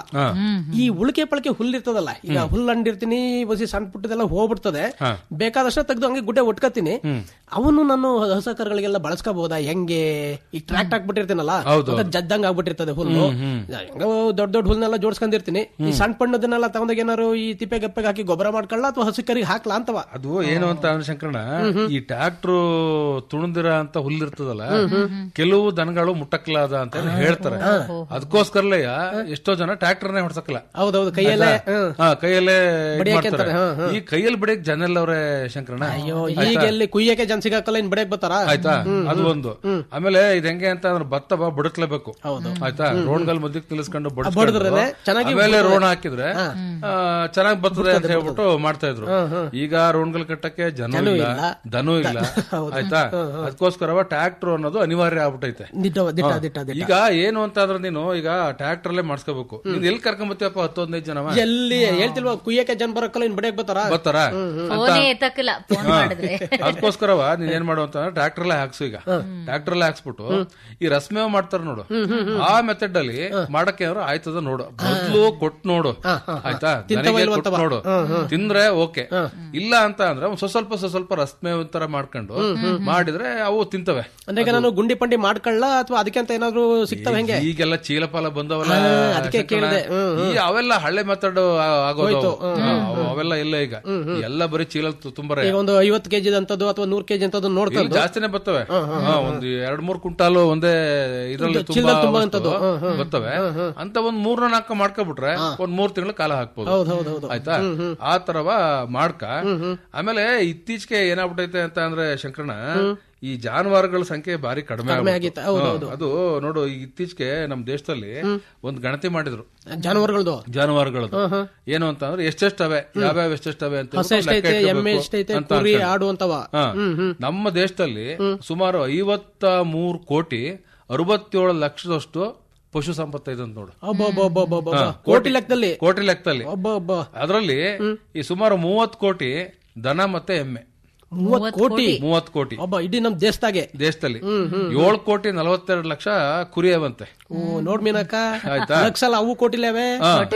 ಈ ಉಳಿಕೆ ಪಳಕೆ ಹುಲ್ಲು ಇರ್ತದಲ್ಲ ಈಗ ಹುಲ್ಲು ಅಂಡಿರ್ತೀನಿ ಬಸಿ ಸಣ್ಣ ಪುಟ್ಟದೆಲ್ಲ ಹೋಗ್ಬಿಡ್ತದೆ ಬೇಕಾದಷ್ಟು ತೆಗೆದು ಹಂಗೆ ಗುಡ್ಡೆ ಒಟ್ಕತೀನಿ ಅವನು ನಾನು ಹಸ ಕರುಗಳಿಗೆಲ್ಲ ಬಳಸ್ಕೋಬಹುದಾ ಹೆಂಗೆ ಈಗ ಟ್ರ್ಯಾಕ್ಟ್ ಹಾಕ್ಬಿಟ್ಟಿರ್ತೀನಲ್ಲ ಮತ್ತೆ ಜದ್ದಂಗ್ ಆಗ್ಬಿಟ್ಟಿರ್ತದೆ ಹುಲ್ಲು ಹೆಂಗೋ ದೊಡ್ಡ ದೊಡ್ಡ ಹುಲ್ನೆಲ್ಲ ಜೋಡಿಸ್ಕೊಂಡಿರ್ತೀನಿ ಈ ಸಣ್ಣ ಪಣ್ಣದನ್ನೆಲ್ಲ ತಗೊಂಡಾಗ ಏನಾರು ಈ ತಿಪ್ಪೆ ಗಪ್ಪೆಗೆ ಹಾಕಿ ಗೊಬ್ಬರ ಮಾಡ್ಕೊಳ್ಳ ಅಥವಾ ಹಸು ಕರಿಗೆ ಹಾಕ್ಲಾ ಅಂತವ ಅದು ಏನು ಅಂತ ಅಂದ್ರೆ ಶಂಕರಣ ಈ ಟ್ರ್ಯಾಕ್ಟ್ರು ತುಣದಿರ ಅಂತ ಹುಲ್ಲಿರ್ತದಲ್ಲ ಕೆಲವು ದನಗಳು ಮುಟ್ಟಕ್ಲಾದ ಅಂತ ಹೇಳಿ ಹೇಳ್ತಾರೆ ಅದಕ್ಕೋಸ್ಕರಲೇ ಎಷ್ಟೋ ಜನ ಟ್ರ್ಯಾಕ್ಟರ್ನೇ ಹೊಡ್ಸಕ್ಕಲ್ಲ ಹೌದೌದು ಕೈಯಲ್ಲೇ ಹ್ಮ್. ಹಾ ಕೈಯಲ್ಲೇ ಇದ್ ಬಡಿಯಕ್ಕೆ ಮಾಡ್ತಾರೆ. ಅಂತಾರೆ, ಹಾ, ಈ ಕೈಯಲ್ಲಿ ಬಿಡಕ್ ಜನ ಎಲ್ಲ ಅವ್ರೆ ಶಂಕರಣ ಅಯ್ಯೋ ಈಗ ಎಲ್ಲಿ ಕುಯ್ಯಕ್ಕೆ ಜನ ಸಿಗಾಕಲ್ಲ ಇನ್ ಬಡಿಯಕ್ ಬರ್ತಾರ ಆಯ್ತಾ ಅದು ಒಂದು ಆಮೇಲೆ ಇದ್ ಹೆಂಗೆ ಅಂತ ಅಂದ್ರೆ ಭತ್ತ ಬಾ ಬುಡಕ್ಲೇಬೇಕು ಆಯ್ತಾ ರೋಣ್ಗಲ್ ಮಧ್ಯಕ್ಕೆ ತಿಳಿಸ್ಕೊಂಡು ಬಡಿಸ್ಕೊಂಡು ಬಡಿದ್ರೇನೆ ಚೆನ್ನಾಗಿ ಆಮೇಲೆ ರೋಣ ಹಾಕಿದ್ರೆ ಆ, ಚೆನ್ನಾಗ್ ಬರ್ತದೆ ಅಂತ ಹೇಳ್ಬಿಟ್ಟು ಮಾಡ್ತಾ ಇದ್ರು ಈಗ ರೋಣ್ಗಲ್ ಕಟ್ಟಕ್ಕೆ ಜನ ಇಲ್ಲ ದನ ಇಲ್ಲ ಆಯ್ತಾ ಅದಕ್ಕೋಸ್ಕರ ಟ್ರ್ಯಾಕ್ಟರ್ ಅನ್ನೋದು ಅನಿವಾರ್ಯ ಆಗ್ಬಿಟ್ಟೈತೆ ದಿಟ್ಟ ದಿಟ್ಟ ದಿಟ್ಟ ದಿಟ್ಟ ಈಗ ಏನು ಅಂತ ಅಂದ್ರೆ ನೀನು ಈಗ ಟ್ರ್ಯಾಕ್ಟರ್ ಅಲ್ಲೇ ಮಾಡ್ಸ್ಕೋಬೇಕು ನೀನ್ ಎಲ್ಲಿ ಕರ್ಕೊಂಬತ್ತೀಯಪ್ಪ ಹತ್ತು ಹದಿನೈದು ಜನ ಎಲ್ಲಿ ಹೇಳ್ತಿಲ್ವಾ ಕುಯ್ಯಕ್ಕೆ ಜನ ಬರಕ್ಕಲ್ಲ ಇನ್ ಬಡಿಯಕ್ ಬರ್ತಾರ ಬರ್ತಾರ ಫೋನೇ ಎತ್ತಕ್ಕಿಲ್ಲ ಫೋನ್ ಮಾಡಿದ್ರೆ ಅದಕ್ಕೋಸ್ಕರವ ನೀನ್ ಏನ್ ಮಾಡು ಅಂತ ಟ್ರ್ಯಾಕ್ಟರ್ ಅಲ್ಲೇ ಹಾಕ್ಸು ಈಗ ಟ್ರ್ಯಾಕ್ಟರ್ ಅಲ್ಲೇ ಹಾಕ್ಸ್ಬಿಟ್ಟು ಈ ರಸ್ಮೇವ್ ಮಾಡ್ತಾರ ನೋಡು ಆ ಮೆಥಡ್ ಅಲ್ಲಿ ಮಾಡಕ್ಕೆ ಏನಾದ್ರು ಆಯ್ತದ ನೋಡು ಮೊದ್ಲು ಕೊಟ್ ನೋಡು ಆಯ್ತಾ ದನಿಗೆ ಕೊಟ್ ನೋಡು ತಿಂದ್ರೆ ಓಕೆ ಇಲ್ಲ ಅಂತ ಅಂದ್ರೆ ಒಂದ್ ಸ್ವಲ್ಪ ಸ್ವಲ್ಪ ಸ್ವಲ್ಪ ರಸ್ಮೇವ್ ತರ ಮಾಡ್ಕೊಂಡು ಮಾಡಿದ್ರೆ ಅವು ತಿಂತವೆ ಅಂದ್ರೆ ಈಗ ನಾನು ಗುಂಡಿ ಪಂಡಿ ಮಾಡ್ಕೊಳ್ಳ ಅಥವಾ ಅದಕ್ಕೆ ಅಂತ ಏನಾದ್ರು ಸಿಗ್ತಾವ ಹೆಂಗೆ ಈಗೆಲ್ಲ ಚೀಲ ಪಾಲ ಬಂದವಲ್ಲ ಅದಕ್ಕೆ ಶಂಕರಣ್ಣ. ಕೇಳ್ದೆ. ಹ್ಮ್, ಈ ಅವೆಲ್ಲ ಹಳೆ ಮೆಥಡ್ ಆಗೋದು ಅವು. ಅವು- ಅವೆಲ್ಲ ಇಲ್ಲ ಈಗ ಎಲ್ಲ ಬರೀ ಚೀಲ ತುಂಬರೆ ಈಗ ಒಂದು ಐವತ್ತು ಕೆಜಿ ಅಂತದ್ದು ಅಥವಾ ನೂರ್ ಕೆಜಿ ಅಂತದ್ದು ಇಲ್ಲಿ ನೋಡ್ಕೊಂಡು ಜಾಸ್ತಿನೇ ಬರ್ತವೆ ಹಾ, ಒಂದು ಎರಡ್ ಮೂರ್ ಕ್ವಿಂಟಾಲು ಒಂದೇ ಇದ್ರಲ್ಲಿ ತುಂಬಾ ಚೀಲದಲ್ಲಿ ತುಂಬಾ ವಸ್ತು ಅಂತದ್ದು. ಬರ್ತವೆ ಅಂತ ಒಂದ್ ಮೂರ್ ನಾಲ್ಕು ಮಾಡ್ಕೊಬಿಟ್ರೆ ಒಂದ್ ಮೂರ್ ತಿಂಗಳು ಕಾಲ ಹಾಕ್ಬೋದು ಹೌದು ಹೌದು ಹೌದು ಆಯ್ತಾ ಆ ತರವ ಮಾಡ್ಕ ಆಮೇಲೆ ಇತ್ತೀಚೆಗೆ ಏನಾಗ್ಬಿಟ್ಟೈತೆ ಅಂತ ಅಂದ್ರೆ ಶಂಕರಣ ಈ ಜಾನುವಾರುಗಳ ಸಂಖ್ಯೆ ಬಾರಿ ಕಡಿಮೆ ಆಗಿತ್ತು. ಆಗ್ಬಿಡ್ತು. ಹೌದು, ಹಾ, ಅದು ನೋಡು ಈ ಇತ್ತೀಚೆಗೆ ನಮ್ ದೇಶದಲ್ಲಿ ಒಂದ್ ಗಣತಿ ಮಾಡಿದ್ರು ಜಾನುವಾರುಗಳದು ಜಾನುವಾರುಗಳದ್ದು ಏನು ಅಂತ ಅಂದ್ರೆ ಎಷ್ಟೆಷ್ಟವೆ ಯಾವ್ಯಾವ ಎಷ್ಟೆಷ್ಟವೆ ಅಂತ ಹಸ ಹೇಳ್ಬಿಟ್ಟು ಲೆಕ್ಕ ಎಷ್ಟೈತೆ ಎಮ್ಮೆ ಇಟ್ಕೋಬೇಕು ಎಷ್ಟೈತೆ ಅಂತ ಕುರಿ ಅನ್ಕೊಂಡು. ಆಡು ಅಂತವ ಹಾ. ನಮ್ಮ ದೇಶದಲ್ಲಿ ಸುಮಾರು ಐವತ್ತ ಮೂರು ಕೋಟಿ ಅರವತ್ತೇಳು ಲಕ್ಷದಷ್ಟು ಪಶು ಸಂಪತ್ತು ಇದೆ ಅಂತ ನೋಡು ಅಬ್ಬಬ್ಬಬ್ಬಬ್ಬಬ್ಬ. ಹಾ, ಕೋಟಿ ಲೆಕ್ಕದಲ್ಲಿ ಕೋಟಿ ಲೆಕ್ಕದಲ್ಲಿ ಒಬ್ಬ ಒಬ್ಬ ಅದರಲ್ಲಿ ಈ ಸುಮಾರು ಮೂವತ್ ಕೋಟಿ ದನ ಮತ್ತೆ ಎಮ್ಮೆ ಮೂವತ್ ಕೋಟಿ ಮೂವತ್ ಕೋಟಿ ಒಬ್ಬ ಇಡೀ ನಮ್ ದೇಶದಾಗೆ ದೇಶದಲ್ಲಿ ಏಳು ಕೋಟಿ ನಲವತ್ತೆರಡು ಲಕ್ಷ ಕುರಿ ಅವಂತೆ ಓ ನೋಡ್ ಮೀನಕ್ಕ ಆಯ್ತಾ? ಲಕ್ಷ ಅಲ್ಲ ಅವು ಕೋಟಿಲೇವೆ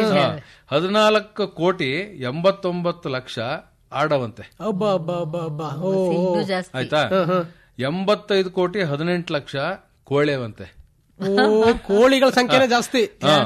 ಹದಿನಾಲ್ಕು ಕೋಟಿ ಎಂಬತ್ತೊಂಬತ್ತು ಲಕ್ಷ ಆಡವಂತೆ ಒಬ್ಬ ಒಬ್ಬ ಒಬ್ಬ ಒಬ್ಬ ಓ ಇದು ಜಾಸ್ತಿ ಆಯ್ತಾ ಎಂಬತ್ತೈದು ಕೋಟಿ ಹದಿನೆಂಟು ಲಕ್ಷ ಕೋಳಿ ಅವಂತೆ ಓ ಕೋಳಿಗಳ ಸಂಖ್ಯೆನೇ ಜಾಸ್ತಿ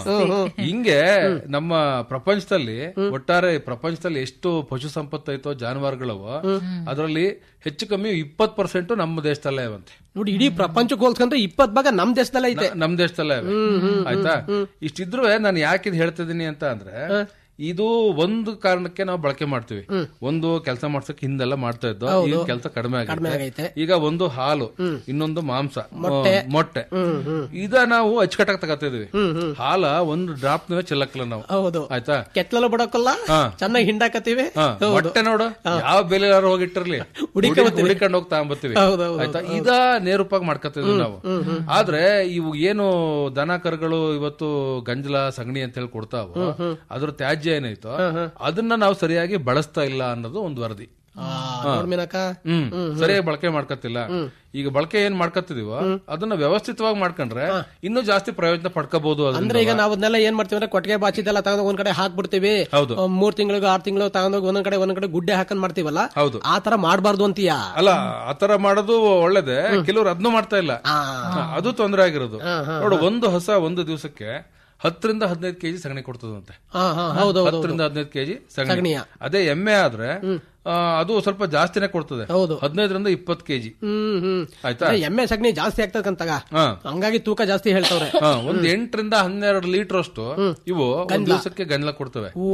ಹಿಂಗೆ ನಮ್ಮ ಪ್ರಪಂಚದಲ್ಲಿ ಒಟ್ಟಾರೆ ಪ್ರಪಂಚದಲ್ಲಿ ಎಷ್ಟು ಪಶು ಸಂಪತ್ತು ಐತೋ ಜಾನುವಾರುಗಳವ ಅದರಲ್ಲಿ ಹೆಚ್ಚು ಕಮ್ಮಿ ಇಪ್ಪತ್ ಪರ್ಸೆಂಟ್ ನಮ್ಮ ದೇಶದಲ್ಲೇ ಅವಂತೆ ನೋಡಿ ಇಡೀ ಪ್ರಪಂಚಕ್ಕೆ ಹೋಲ್ಸ್ಕೊಂಡ್ರೆ ಇಪ್ಪತ್ ಭಾಗ ನಮ್ ದೇಶದಲ್ಲೇ ಐತೆ ನ- ನಮ್ ದೇಶದಲ್ಲೇ ಅವೆ ಆಯ್ತಾ ಇಷ್ಟಿದ್ರು ನಾನು ಯಾಕೆ ಇದು ಹೇಳ್ತಿದ್ದೀನಿ ಅಂತ ಅಂದ್ರೆ ಇದು ಒಂದು ಕಾರಣಕ್ಕೆ ನಾವು ಬಳಕೆ ಮಾಡ್ತೀವಿ ಒಂದು ಕೆಲಸ ಮಾಡ್ಸಕ್ ಹಿಂದೆಲ್ಲ ಮಾಡ್ತಾ ಇದ್ದೋ ಈಗ ಕೆಲಸ ಕಡಿಮೆ ಆಗೈತೆ. ಆಗಿದೆ ಈಗ ಒಂದು ಹಾಲು ಇನ್ನೊಂದು ಮಾಂಸ ಆ, ಮೊಟ್ಟೆ ಇದ ನಾವು ಅಚ್ಚುಕಟ್ಟಾಗಿ ತಗೋತಿದ್ವಿ ಹಾಲ ಒಂದು ಡ್ರಾಪ್ ಚೆಲ್ಲಕ್ಕಲ್ಲ ನಾವು ಹೌದು ಆಯ್ತಾ ಕೆತ್ತಲಲ್ಲ ಬಿಡಕ್ಕಲ್ಲ ಹಾ. ಚೆನ್ನಾಗಿ ಹಿಂಡಾಕತ್ತೀವಿ ಹಾ, ಮೊಟ್ಟೆ ನೋಡು ಯಾವ ಬೆಲೆ ಹೋಗಿಟ್ಟಿರ್ಲಿ ಹುಡಿಕೊಂಡು ಹೋಗಿ ತಗೊಂಬತ್ತೀವಿ ಹೌದು, ಹೌದು, ಆಯ್ತಾ ಇದ ನೇರೂಪಾಗಿ ಮಾಡ್ಕೊತಿದ್ವಿ ನಾವು ಆದ್ರೆ ಇವು ಏನು ದನ ಕರುಗಳು ಇವತ್ತು ಗಂಜಲ ಸಗಣಿ ಅಂತ ಹೇಳಿ ಕೊಡ್ತಾವ ಅದ್ರ ತ್ಯಾಜ್ಯ ಏನೈತೋ ಅದನ್ನ ನಾವು ಸರಿಯಾಗಿ ಬಳಸ್ತಾ ಇಲ್ಲ ಅನ್ನೋದು ಒಂದು ವರದಿ ನೋಡ್ ಮೀನಕ್ಕ ಹ್ಮ್ ಸರಿಯಾಗಿ ಬಳಕೆ ಮಾಡ್ಕತ್ತಿಲ್ಲ ಈಗ ಬಳಕೆ ಏನ್ ಮಾಡ್ಕತ್ತಿದೀವೋ ಅದನ್ನ ವ್ಯವಸ್ಥಿತವಾಗಿ ಮಾಡ್ಕೊಂಡ್ರೆ ಇನ್ನೂ ಜಾಸ್ತಿ ಪ್ರಯೋಜನ ಪಡ್ಕೋಬಹುದು ಅಂದ್ರೆ ಈಗ ನಾವು ಅದನ್ನೆಲ್ಲ ಏನ್ ಮಾಡ್ತೀವಿ ಅಂದ್ರೆ ಕೊಟ್ಟಿಗೆ ಬಾಚಿದೆಲ್ಲ ತಗೊಂಡ್ ಒಂದ್ ಕಡೆ ಹಾಕ್ಬಿಡ್ತೀವಿ ಹೌದು. ಒಂದ್ ಮೂರ್ ತಿಂಗಳಿಗೆ ಆರ್ ತಿಂಗಳು ತಗೊಂಡೋಗಿ ಒಂದೊಂದ್ ಕಡೆ ಒಂದೊಂದ್ ಕಡೆ ಗುಡ್ಡೆ ಹಾಕೊಂಡ್ ಮಾಡ್ತೀವಲ್ಲ ಹೌದು. ಆ ತರ ಮಾಡಬಾರ್ದು ಅಂತೀಯಾ ಅಲ್ಲ ಆತರ ಮಾಡೋದು ಒಳ್ಳೇದೇ ಕೆಲವ್ರು ಅದನ್ನು ಮಾಡ್ತಾ ಇಲ್ಲ ಹಾ, ಅದು ತೊಂದರೆ ಆಗಿರೋದು ನೋಡು ಒಂದು ಹೊಸ ಒಂದು ದಿವಸಕ್ಕೆ ಹತ್ತರಿಂದ ಹದಿನೈದು ಕೆಜಿ ಸಗಣಿ ಕೊಡ್ತದಂತೆ ಹಾ ಹಾ ಹೌದು ಹೌದು ಹತ್ತರಿಂದ ಹದಿನೈದು ಕೆಜಿ ಸಗಣಿ ಸಗಣಿಯ. ಅದೇ ಎಮ್ಮೆ ಆದ್ರೆ ಆ, ಅದು ಸ್ವಲ್ಪ ಜಾಸ್ತಿನೇ ಕೊಡ್ತದೆ ಹೌದು. ಹದಿನೈದರಿಂದ ಇಪ್ಪತ್ತು ಕೆಜಿ ಹ್ಮ್ ಹ್ಮ್ ಆಯ್ತಾ ಅಂದ್ರೆ ಎಮ್ಮೆ ಸಗಣಿ ಜಾಸ್ತಿ ಆಗ್ತಕ್ಕಂತಾಗ ಹಾ ಹಂಗಾಗಿ ತೂಕ ಜಾಸ್ತಿ ಹೇಳ್ತವ್ರೆ ಹಾ, ಒಂದ್ ಎಂಟರಿಂದ ಹನ್ನೆರಡು ಲೀಟರ್ ಅಷ್ಟು ಇವು ಒಂದ್ ದಿವಸಕ್ಕೆ ಗಂಜಲ ಕೊಡ್ತವೆ ಓ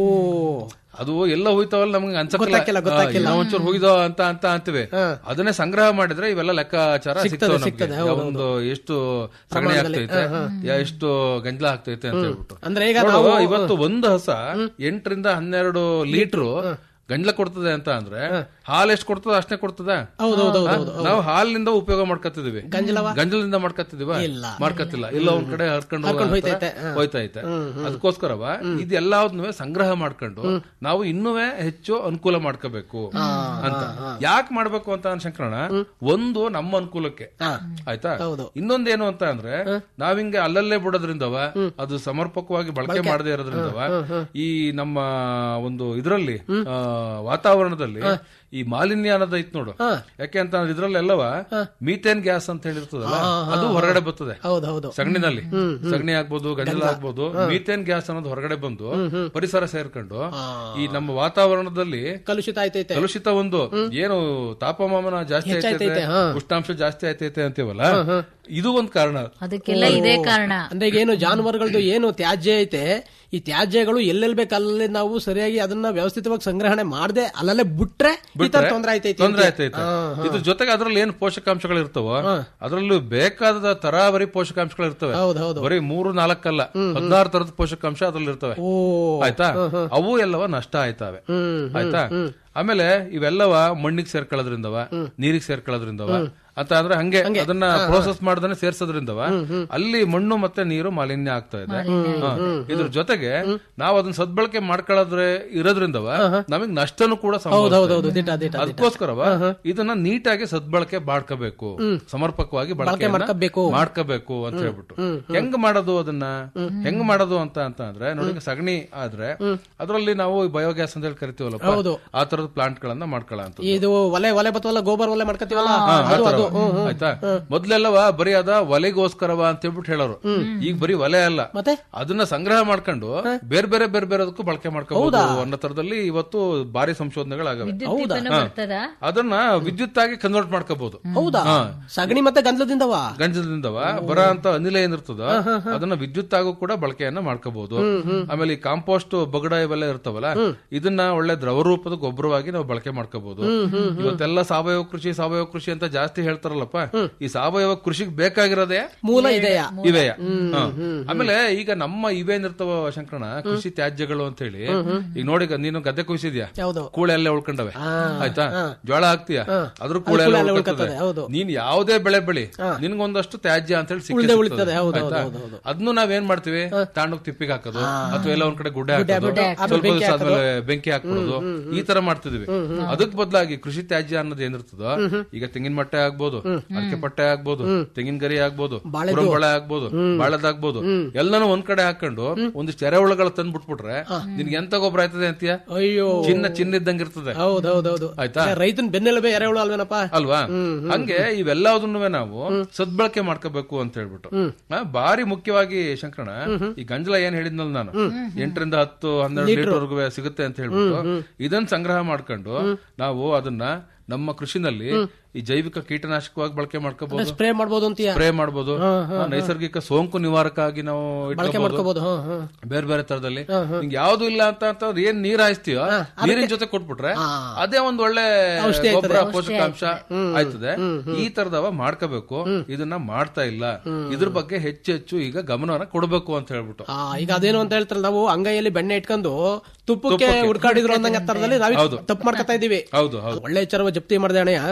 ಅದು ಎಲ್ಲ ಹೋಯ್ತಾವಲ್ಲ ನಮ್ಗೆ ಗೊತ್ತಾಗ್ತಿಲ್ಲ, ಗೊತ್ತಾಗ್ತಿಲ್ಲ. ಅನ್ಸಕ್ಕಿಲ್ಲ ಒಂಚೂರು ಹೋಗಿದೋ ಅಂತ ಅಂತ ಅಂತಿವೆ ಅದನ್ನೇ ಸಂಗ್ರಹ ಮಾಡಿದ್ರೆ ಇವೆಲ್ಲ ಲೆಕ್ಕಾಚಾರ ಸಿಗ್ತವೆ ನಮ್ಗೆ. ಸಿಗ್ತದೆ, ಹೌದು, ಒಂದು ಎಷ್ಟು ಸಗಣಿ ಆಗ್ತೈತೆ ಯಾ- ಎಷ್ಟು ಗಂಜಲ ಆಗ್ತೈತೆ ಅಂತ ಹೇಳ್ಬಿಟ್ಟು ಅಂದ್ರೆ ಈಗ ನೋಡು, ನಾವು ಇವತ್ತು ಒಂದು ಹಸ ಎಂಟರಿಂದ ಹನ್ನೆರಡು ಲೀಟ್ರು ಗಂಜಲ ಕೊಡ್ತದೆ ಅಂತ ಅಂದ್ರೆ ಹಾಲ್ ಎಷ್ಟು ಕೊಡ್ತದ ಅಷ್ಟೇ ಕೊಡ್ತದ ಹೌದೌದು ನಾವು ಹಾಲಿನಿಂದ ಉಪಯೋಗ ಮಾಡ್ಕತ್ತಿದೀವಿ ಗಂಜಲವ? ಗಂಜಲದಿಂದ ಮಾಡ್ಕತ್ತಿದೀವ ಇಲ್ಲ. ಮಾಡ್ಕತ್ತಿಲ್ಲ ಇಲ್ಲ ಒಂದ್ ಕಡೆ ಹರ್ಕೊಂಡು ಹರ್ಕೊಂಡು ಹೋಗೋ ಹೋಯ್ತೈತೆ, ಥರ ಹೋಯ್ತೈತೆ ಅದಕ್ಕೋಸ್ಕರವ ಇದೆಲ್ಲದನ್ನೂ ಸಂಗ್ರಹ ಮಾಡ್ಕೊಂಡು ನಾವು ಇನ್ನೂ ಹೆಚ್ಚು ಅನುಕೂಲ ಮಾಡ್ಕೋಬೇಕು ಅಂತ ಯಾಕೆ ಮಾಡ್ಬೇಕು ಅಂತ ಅನ್ ಶಂಕರಣ ಒಂದು ನಮ್ಮ ಅನುಕೂಲಕ್ಕೆ ಆಯ್ತಾ ಹೌದು. ಇನ್ನೊಂದೇನು ಅಂತ ಅಂದ್ರೆ ನಾವಿಂಗೆ ಅಲ್ಲಲ್ಲೇ ಬಿಡೋದ್ರಿಂದವ ಅದು ಸಮರ್ಪಕವಾಗಿ ಬಳಕೆ ಮಾಡದೇ ಇರೋದ್ರಿಂದವ ಈ ನಮ್ಮ ಒಂದು ಇದರಲ್ಲಿ ವಾತಾವರಣದಲ್ಲಿ ಈ ಮಾಲಿನ್ಯ ಅನ್ನೋದು ಐತ್ ನೋಡು ಯಾಕೆ ಅಂತ ಅಂದ್ರೆ ಇದ್ರಲ್ಲೆಲ್ಲವ ಮೀಥೇನ್ ಗ್ಯಾಸ್ ಅಂತ ಹೇಳಿರ್ತದಲ್ಲ ಅದು ಹೊರಗಡೆ ಬರ್ತದೆ ಹೌದು ಹೌದು ಸಗಣಿನಲ್ಲಿ ಸಗಣಿ ಆಗ್ಬೋದು ಗಂಜಲ ಆಗ್ಬೋದು ಮೀಥೇನ್ ಗ್ಯಾಸ್ ಅನ್ನೋದು ಹೊರಗಡೆ ಬಂದು ಪರಿಸರ ಸೇರ್ಕೊಂಡು ಈ ನಮ್ಮ ವಾತಾವರಣದಲ್ಲಿ ಕಲುಷಿತ ಆಯ್ತೈತೆ ಕಲುಷಿತ ಒಂದು ಏನು ತಾಪಮಾನ ಜಾಸ್ತಿ ಆಯ್ತೈತೆ ಹೆಚ್ಚಾಯ್ತೈತೆ, ಹಾ. ಉಷ್ಣಾಂಶ ಜಾಸ್ತಿ ಆಯ್ತೈತೆ ಅಂತೀವಲ್ಲ ಇದು ಒಂದ್ ಕಾರಣ ಅದಕ್ಕೆಲ್ಲ ಇದೇ ಕಾರಣ ಅಂದ್ರೆ ಈಗ ಏನು ಜಾನುವಾರುಗಳದ್ದು ಏನು ತ್ಯಾಜ್ಯ ಐತೆ ಈ ತ್ಯಾಜ್ಯಗಳು ಎಲ್ಲೆಲ್ ಬೇಕು ಅಲ್ಲಿ ನಾವು ಸರಿಯಾಗಿ ಅದನ್ನ ವ್ಯವಸ್ಥಿತವಾಗಿ ಸಂಗ್ರಹಣೆ ಮಾಡದೆ ಅಲ್ಲಲ್ಲೇ ಬಿಟ್ರೆ ಈ ತರ ತೊಂದ್ರೆ ಆಯ್ತೈತಿ ತೊಂದ್ರೆ ಆಯ್ತೈತೆ ಇದ್ರ ಜೊತೆಗೆ ಅದ್ರಲ್ಲಿ ಏನು ಪೋಷಕಾಂಶಗಳು ಇರ್ತವೋ ಅದ್ರಲ್ಲೂ ಬೇಕಾದ ತರಾವರಿ ಪೋಷಕಾಂಶಗಳು ಇರ್ತವೆ ಹೌದು ಹೌದು ಬರೀ ಮೂರು ನಾಲ್ಕಲ್ಲ ಹದಿನಾರು ತರದ ಪೋಷಕಾಂಶ ಅದ್ರಲ್ಲಿ ಇರ್ತವೆ ಓ ಆಯ್ತಾ ಅವು ಎಲ್ಲವ ನಷ್ಟ ಆಯ್ತಾವೆ ಆಯ್ತಾ ಆಮೇಲೆ ಇವೆಲ್ಲವ ಮಣ್ಣಿಗೆ ಸೇರ್ಕೊಳ್ಳೋದ್ರಿಂದವ ನೀರಿಗೆ ಸೇರ್ಕೊಳ್ಳೋದ್ರಿಂದವ ಅಂತ ಅಂದ್ರೆ ಹಂಗೆ ಅದನ್ನ ಪ್ರೋಸೆಸ್ ಮಾಡ್ದಾನೆ ಸೇರ್ಸೋದ್ರಿಂದವ ಅಲ್ಲಿ ಮಣ್ಣು ಮತ್ತೆ ನೀರು ಮಾಲಿನ್ಯ ಆಗ್ತಾ ಇದೆ ಹಾ. ಇದ್ರ ಜೊತೆಗೆ ನಾವು ಅದನ್ನ ಸದ್ಬಳಕೆ ಮಾಡ್ಕೊಳ್ಳೋದ್ರೆ ಇರೋದ್ರಿಂದವ ನಮಗ್ ನಷ್ಟನು ಕೂಡ ಸಂಭವಿಸ್ತಾ ಇದೆ. ಹೌದು ದಿಟ ದಿಟ ಅದಕ್ಕೋಸ್ಕರವ ಇದನ್ನ ನೀಟಾಗಿ ಸದ್ಬಳಕೆ ಮಾಡ್ಕೋಬೇಕು ಸಮರ್ಪಕವಾಗಿ ಬಳಕೆ ಮಾಡ್ಕೋಬೇಕು. ಮಾಡ್ಕೋಬೇಕು ಅಂತ ಹೇಳ್ಬಿಟ್ಟು ಹೆಂಗ್ ಮಾಡೋದು ಅದನ್ನ ಹೆಂಗ್ ಮಾಡೋದು ಅಂತ ಅಂತ ಅಂದ್ರೆ ನೋಡಿ ಈಗ ಸಗಣಿ ಆದ್ರೆ ಅದರಲ್ಲಿ ನಾವು ಬಯೋಗ್ಯಾಸ್ ಅಂತ ಹೇಳಿ ಕರಿತೀವಲ್ಲಪ್ಪ ಹೌದು. ಆ ತರದ ಪ್ಲಾಂಟ್ ಗಳನ್ನ ಮಾಡ್ಕೊಳ್ಳ ಅಂತ ಇದು ಒಲೆ ಒಲೆ ಬತ್ತವಲ್ಲ ಗೋಬರ್ ಒಲೆ ಮಾಡ್ಕತೀವಲ್ಲ ಅದು ಅದು ಆಯ್ತಾ ಮೊದ್ಲೆಲ್ಲವ ಬರೀ ಅದ ಒಲೆಗೋಸ್ಕರವ ಅಂತ ಹೇಳ್ಬಿಟ್ಟು ಹೇಳೋರು ಈಗ ಬರೀ ಒಲೆ ಅಲ್ಲ ಮತ್ತೆ ಅದನ್ನ ಸಂಗ್ರಹ ಮಾಡ್ಕೊಂಡು ಬೇರೆ ಬೇರೆ ಬೇರೆ ಬೇರೆದಕ್ಕೂ ಬಳಕೆ ಮಾಡ್ಕೋಬಹುದು ಅನ್ನೋ ತರದಲ್ಲಿ ಇವತ್ತು ಭಾರಿ ಸಂಶೋಧನೆಗಳಾಗವೆ ವಿದ್ಯುತ್ ದೀಪನೂ ಬರ್ತದ ಅದನ್ನ ವಿದ್ಯುತ್ ಆಗಿ ಕನ್ವರ್ಟ್ ಮಾಡ್ಕೋಬಹುದು ಹೌದಾ ಸಗಣಿ ಮತ್ತೆ ಗಂಧದಿಂದವ ಗಂಜಲದಿಂದವ ಬರ ಅಂತ ಅನಿಲ ಏನಿರ್ತದ ಅದನ್ನ ವಿದ್ಯುತ್ ಆಗು ಕೂಡ ಬಳಕೆಯನ್ನ ಮಾಡ್ಕೋಬಹುದು ಆಮೇಲೆ ಈ ಕಾಂಪೋಸ್ಟ್ ಬಗಡ ಇವೆಲ್ಲ ಇರ್ತಾವಲ್ಲ ಇದನ್ನ ಒಳ್ಳೆ ದ್ರವ ರೂಪದ ಗೊಬ್ಬರವಾಗಿ ನಾವು ಬಳಕೆ ಮಾಡ್ಕೋಬಹುದು ಇವತ್ತೆಲ್ಲ ಸಾವಯವ ಕೃಷಿ ಸಾವಯವ ಕೃಷಿ ಅಂತ ಜಾಸ್ತಿ ಹೇಳ್ತಾರಲ್ಲಪ್ಪ ಈ ಸಾವಯವ ಕೃಷಿಗೆ ಬೇಕಾಗಿರೋದೇ ಮೂಲ ಇದೆಯಾ ಇವೆಯ ಹ. ಆಮೇಲೆ ಈಗ ನಮ್ಮ ಇವೇನಿರ್ತಾವ ಶಂಕರಣ ಕೃಷಿ ತ್ಯಾಜ್ಯಗಳು ಅಂತ ಹೇಳಿ ಈಗ ನೋಡಿ ಈಗ ನೀನು ಗದ್ದೆ ಕುಯ್ಸಿದ್ಯಾ ಯಾವ್ದು ಕೂಳೆ ಅಲ್ಲೇ ಉಳ್ಕೊಂಡವೆ ಆಯ್ತಾ ಜೋಳ ಹಾಕ್ತೀಯ ಅದ್ರ ಕೂಳೆ ಕೂಳೆ ಎಲ್ಲ ಅಲ್ಲೇ ಉಳ್ಕೊತದೆ ಉಳ್ಕೊತದೆ, ಹೌದು. ನೀನ್ ಯಾವ್ದೇ ಬೆಳೆ ಬೆಳಿ ನಿನ್ಗೊಂದಷ್ಟು ತ್ಯಾಜ್ಯ ಅಂತ ಹೇಳಿ ಉಳ್ದೆ ಉಳಿತದೆ, ಹೌದು, ಹೌದು, ಆಯ್ತಾ ಹೌದು, ಹೌದು. ಅದನ್ನು ನಾವೇನ್ ಮಾಡ್ತೀವಿ ತಾಂಡೋಗ್ ತಿಪ್ಪಿಗೆ ಹಾಕೋದು ಅಥವಾ ಎಲ್ಲ ಒಂದ್ ಕಡೆ ಗುಡ್ಡೆ ಹಾಕೋದು ಗುಡ್ಡೆ ಸ್ವಲ್ಪ ಹಾಕೋದು, ದಿವಸ ಆದ್ಮೇಲೆ ಬೆಂಕಿ ಹಾಕ್ಬಿಡೋದು ಈ ತರ ಮಾಡ್ತಿದ್ವಿ ಅದಕ್ ಬದಲಾಗಿ ಕೃಷಿ ತ್ಯಾಜ್ಯ ಅನ್ನೋದು ಏನಿರ್ತದೋ ಈಗ ತೆಂಗಿನ ಮಟ್ಟೆ ಆಗ್ಬೋದು ಅಡಿಕೆ ಪಟ್ಟೆ ಆಗ್ಬೋದು ತೆಂಗಿನ ಗರಿ ಆಗ್ಬೋದು ಬಳೆ ಆಗ್ಬೋದು ಬಾಳೆದಾಗ್ಬೋದು ಎಲ್ಲಾನು ಒಂದ್ ಕಡೆ ಹಾಕೊಂಡು ಒಂದಿಷ್ಟು ಎರೆಹುಳಗಳು ತಂದ್ ಬಿಟ್ಬಿಟ್ರೆ ನಿನ್ಗೆ ಎಂತ ಗೊಬ್ಬರ ಆಯ್ತದೆ ಅಂತೀಯ ಅಯ್ಯೋ ಚಿನ್ನ ಚಿನ್ನ ಇದ್ದಂಗೆ ಇರ್ತದೆ ಹೌದ್ ಹೌದ್ ಹೌದು ಆಯ್ತಾ ರೈತನ ಬೆನ್ನೆಲುಬೆ ಎರೆಹುಳು ಅಲ್ವೇನಪ್ಪ ಅಲ್ವಾ ಹಂಗೆ ಇವೆಲ್ಲದನ್ನು ನಾವು ಸದ್ಬಳಕೆ ಮಾಡ್ಕೋಬೇಕು ಅಂತ ಹೇಳ್ಬಿಟ್ಟು ಆ, ಬಾರಿ ಮುಖ್ಯವಾಗಿ ಶಂಕರಣ ಈ ಗಂಜಲ ಏನ್ ಹೇಳಿದ್ನಲ್ಲ ನಾನು ಎಂಟರಿಂದ ಹತ್ತು ಹನ್ನೆರಡು ಲೀಟರ್ ವರೆಗೂ ಸಿಗುತ್ತೆ ಅಂತ ಹೇಳ್ಬಿಟ್ಟು ಇದನ್ನ ಸಂಗ್ರಹ ಮಾಡ್ಕೊಂಡು ನಾವು ಅದನ್ನ ನಮ್ಮ ಕೃಷಿನಲ್ಲಿ ಈ ಜೈವಿಕ ಕೀಟನಾಶಕವಾಗಿ ಬಳಕೆ ಮಾಡ್ಕೋಬಹುದು ಸ್ಪ್ರೇ ಮಾಡ್ಬೋದು ಅಂತೀಯ ಸ್ಪ್ರೇ ಮಾಡಬಹುದು ನೈಸರ್ಗಿಕ ಸೋಂಕು ನಿವಾರಕ ಆಗಿ ನಾವು ಬಳಕೆ ಇಟ್ಕೋಬಹುದು ಮಾಡ್ಕೋಬಹುದು ಹಾ ಹಾ ಬೇರೆ ಬೇರೆ ತರದಲ್ಲಿ ನಿಂಗೆ ಯಾವ್ದು ಇಲ್ಲ ಅಂತ ಅಂತಂದ್ರೆ ಏನ್ ನೀರ್ ಹಾಯಿಸ್ತೀಯೋ ನೀರಿನ ಜೊತೆ ಕೊಟ್ಬಿಟ್ರೆ ಅದೇ ಒಂದ್ ಒಳ್ಳೆ ಗೊಬ್ಬರ ಪೋಷಕಾಂಶ ಆಯ್ತದೆ ಈ ತರದವ ಮಾಡ್ಕೋಬೇಕು ಇದನ್ನ ಮಾಡ್ತಾ ಇಲ್ಲ ಇದ್ರ ಬಗ್ಗೆ ಹೆಚ್ಚು ಹೆಚ್ಚು ಈಗ ಗಮನವನ್ನ ಕೊಡ್ಬೇಕು ಅಂತ ಹೇಳ್ಬಿಟ್ಟು ಆ, ಈಗ ಅದೇನು ಅಂತ ಹೇಳ್ತಾರಲ್ಲ ನಾವು ಅಂಗೈಯಲ್ಲಿ ಬೆಣ್ಣೆ ಇಟ್ಕೊಂಡು ತುಪ್ಪಕ್ಕೆ ಹುಡ್ಕಾಡಿದ್ರು ಅಂದಂಗ ತರದಲ್ಲಿ ನಾವು ತಪ್ಪು ಮಾಡ್ಕೊತಾ ಇದೀವಿ ಹೌದು ಹೌದು ಒಳ್ಳೆ ವಿಚಾರವ ಜಪ್ತಿ ಮಾಡಿದೆ ಅಣ್ಣಯ್ಯ